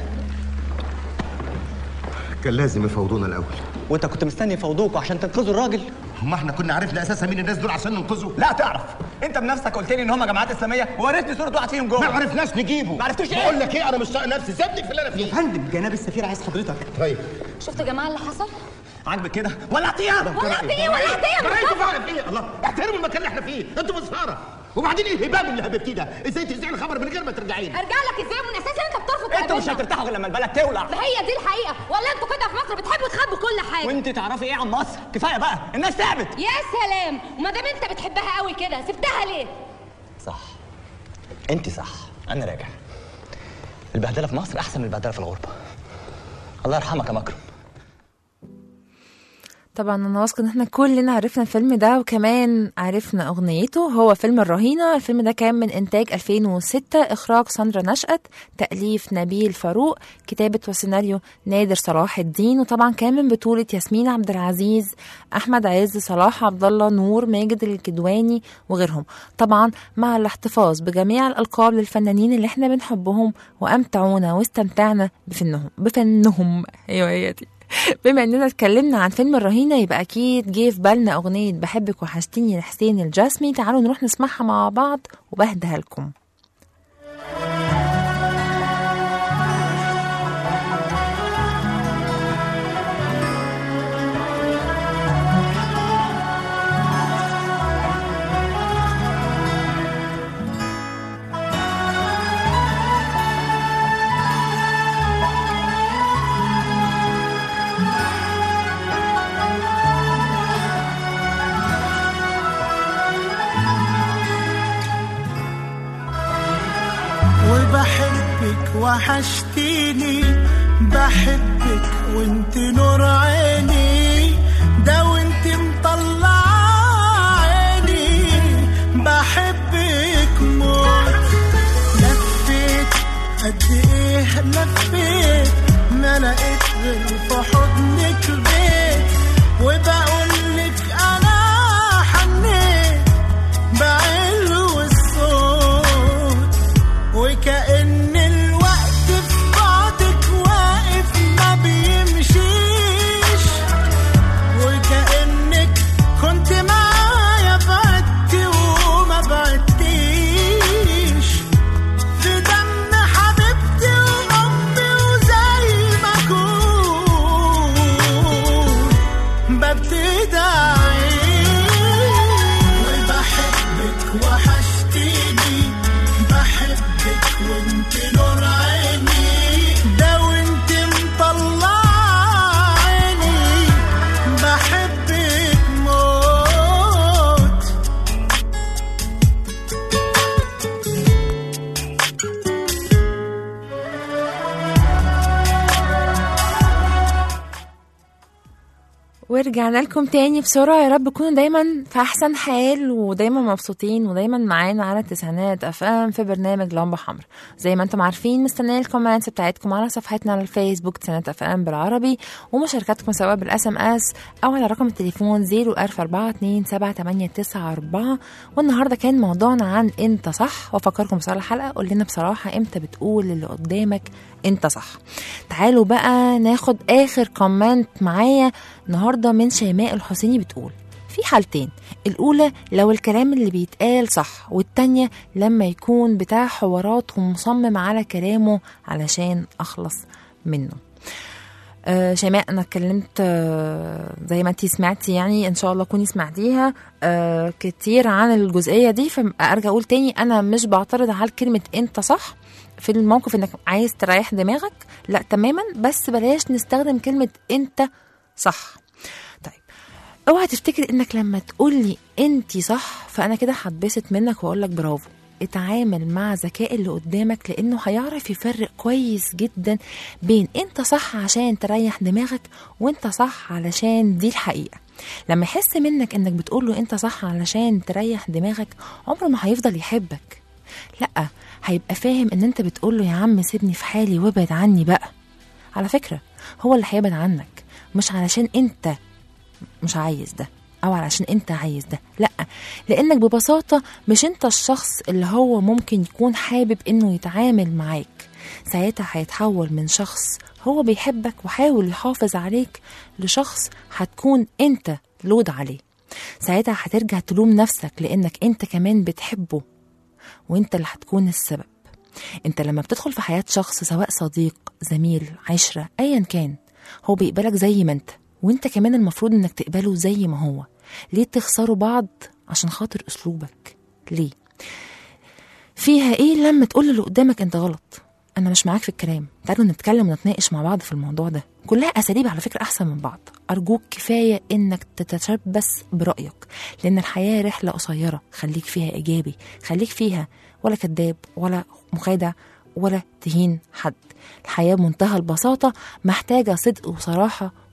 كان لازم يفوضونا الاول وانت كنت مستني يفوضوكوا عشان تنقذوا الراجل ما احنا كنا عرفنا اساسا مين الناس دول عشان ننقذه لا تعرف انت بنفسك قلت لي ان هم جماعات اسلاميه ووريتني صوره واحد فيهم جوه ما عرفناش نجيبه ما عرفتوش ايه بقول لك ايه انا مش طايق نفسي سيبني في اللي انا فيه يا فندم جناب السفير عايز حضرتك طيب شفتوا يا جماعه اللي حصل عاجبك كده ولا طياب ولا طياب ولا طياب انتوا فاهم ايه الله احترموا المكان اللي احنا فيه انتوا مسخره وبعدين ايه الهباب اللي هببتيه ده ازاي تذيع الخبر من غير ما ترجعي لي ارجع لك ازاي من اساسا انت بترفض انتوا مش تقابلنا؟ هترتاحوا غير لما البلد تولع ما هي دي الحقيقه ولا انتوا كده في مصر بتحبوا تخبوا كل حاجه وانت تعرفي ايه عن مصر كفايه بقى الناس تعبت يا سلام وما دام انت بتحبها قوي كده سبتها ليه صح انت صح انا راجع البهدله في مصر احسن من البهدله في الغربه الله يرحمك يا مكرم طبعا انا واثقه ان احنا كلنا عرفنا الفيلم ده وكمان عرفنا اغنيته هو فيلم الرهينه الفيلم ده كان من انتاج 2006 اخراج ساندرا نشأت تاليف نبيل فاروق كتابه وسيناريو نادر صلاح الدين وطبعا كان من بطوله ياسمين عبد العزيز احمد عز صلاح عبد الله نور ماجد الكدواني وغيرهم طبعا مع الاحتفاظ بجميع الالقاب للفنانين اللي احنا بنحبهم وامتعونا واستمتعنا بفنهم بفنهم ايوه هي دي بما اننا اتكلمنا عن فيلم الرهينه يبقى اكيد جه في بالنا اغنيه بحبك وحشتيني لحسين الجسمي تعالوا نروح نسمعها مع بعض وبهدها لكم وبحبك وحشتيني بحبك وانت نور عيني ده وانت مطلع عيني بحبك موت لفيت قد ايه لفيت ما لقيت غير في حضنك بيت وبقول لك انا حنيت بعلو الصوت وكأن الوقت في بعدك واقف ما بيمشيش وكأنك كنت معايا بعدتي وما بعدتيش في دم حبيبتي وأمي وزي ما أكون ببتدي أعيش وبحبك وحشتيني بحبك وانت نور عيني ده وانت مطلع عيني بحبك موت ورجعنا لكم تاني بسرعة يا رب تكونوا دايما في أحسن حال ودايما مبسوطين ودايما معانا على التسعينات اف ام في برنامج لمبة حمر زي ما انتم عارفين مستنية الكومنتس بتاعتكم على صفحتنا على الفيسبوك تسعينات اف ام بالعربي ومشاركاتكم سواء بالاس ام اس او على رقم التليفون 014278994 والنهارده كان موضوعنا عن انت صح وافكركم بسؤال الحلقة قول لنا بصراحة امتى بتقول اللي قدامك انت صح تعالوا بقى ناخد اخر كومنت معايا النهارده من شيماء الحسيني بتقول في حالتين الأولى لو الكلام اللي بيتقال صح والتانية لما يكون بتاع حوارات ومصمم على كلامه علشان أخلص منه آه شيماء انا اتكلمت آه زي ما انتي سمعتي يعني ان شاء الله كوني سمعتيها آه كتير عن الجزئيه دي فارجع اقول تاني انا مش بعترض على كلمه انت صح في الموقف انك عايز تريح دماغك لا تماما بس بلاش نستخدم كلمه انت صح طيب اوعى تفتكر انك لما تقولي انتي صح فانا كده هتبسط منك واقول لك برافو اتعامل مع ذكاء اللي قدامك لانه هيعرف يفرق كويس جدا بين انت صح عشان تريح دماغك وانت صح علشان دي الحقيقه لما يحس منك انك بتقوله انت صح علشان تريح دماغك عمره ما هيفضل يحبك لا هيبقى فاهم ان انت بتقوله يا عم سيبني في حالي وابعد عني بقى على فكره هو اللي هيبعد عنك مش علشان انت مش عايز ده او علشان انت عايز ده لا لانك ببساطه مش انت الشخص اللي هو ممكن يكون حابب انه يتعامل معاك ساعتها هيتحول من شخص هو بيحبك وحاول يحافظ عليك لشخص هتكون انت لود عليه ساعتها هترجع تلوم نفسك لانك انت كمان بتحبه وانت اللي هتكون السبب انت لما بتدخل في حياه شخص سواء صديق زميل عشره ايا كان هو بيقبلك زي ما انت وانت كمان المفروض انك تقبله زي ما هو ليه تخسروا بعض عشان خاطر اسلوبك ليه فيها ايه لما تقول اللي قدامك انت غلط انا مش معاك في الكلام تعالوا نتكلم ونتناقش مع بعض في الموضوع ده كلها اساليب على فكره احسن من بعض ارجوك كفايه انك تتشبث برايك لان الحياه رحله قصيره خليك فيها ايجابي خليك فيها ولا كذاب ولا مخادع ولا تهين حد الحياه بمنتهى البساطه محتاجه صدق وصراحه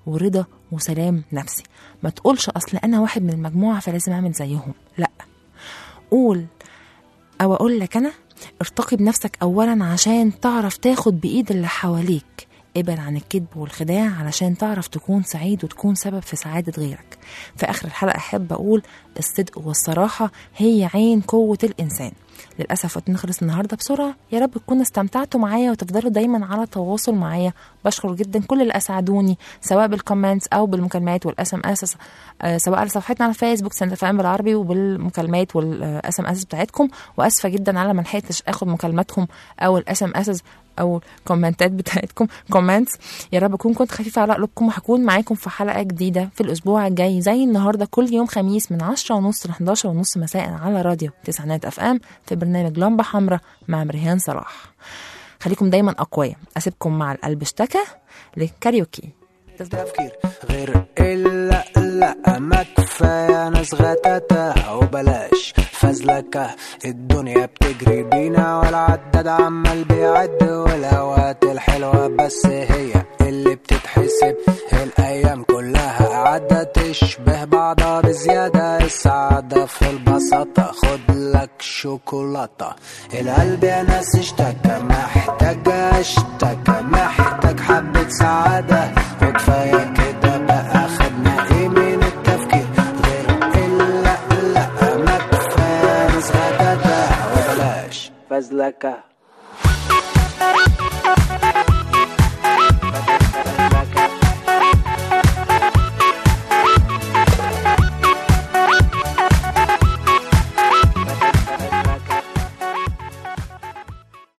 ورضا وسلام نفسي ما تقولش اصل انا واحد من المجموعه فلازم اعمل زيهم لا قول او اقول لك انا ارتقي بنفسك اولا عشان تعرف تاخد بايد اللي حواليك ابعد عن الكذب والخداع علشان تعرف تكون سعيد وتكون سبب في سعادة غيرك في آخر الحلقة أحب أقول الصدق والصراحة هي عين قوة الإنسان للأسف وقت نخلص النهاردة بسرعة يا رب تكونوا استمتعتوا معايا وتفضلوا دايما على تواصل معايا بشكر جدا كل اللي أسعدوني سواء بالكومنتس أو بالمكالمات والأس ام اس سواء على صفحتنا على فيسبوك سنت فام بالعربي وبالمكالمات والاس ام اس بتاعتكم واسفه جدا على ما لحقتش اخد مكالماتكم او الاس ام اس او الكومنتات بتاعتكم كومنتس يا رب اكون كنت خفيفه على قلوبكم وهكون معاكم في حلقه جديده في الاسبوع الجاي زي النهارده كل يوم خميس من 10 ونص ل 11 ونص مساء على راديو تسعينات اف ام في برنامج لمبه حمراء مع مريهان صلاح خليكم دايما اقوياء اسيبكم مع القلب اشتكى للكاريوكي تفكير غير إلا لا ما كفاية ناس غتاتة وبلاش فزلكة الدنيا بتجري بينا والعداد عمال بيعد والأوقات الحلوة بس هي اللي بتتحسب الأيام كلها قاعدة تشبه بعضها بزيادة السعادة في البساطة خد لك شوكولاتة القلب يا ناس اشتكى محتاج اشتكى محتاج حبة سعادة وكفاية كده بقى خدنا ايه من التفكير غير إلا لا ما كفاية ناس غداتة وبلاش فزلكة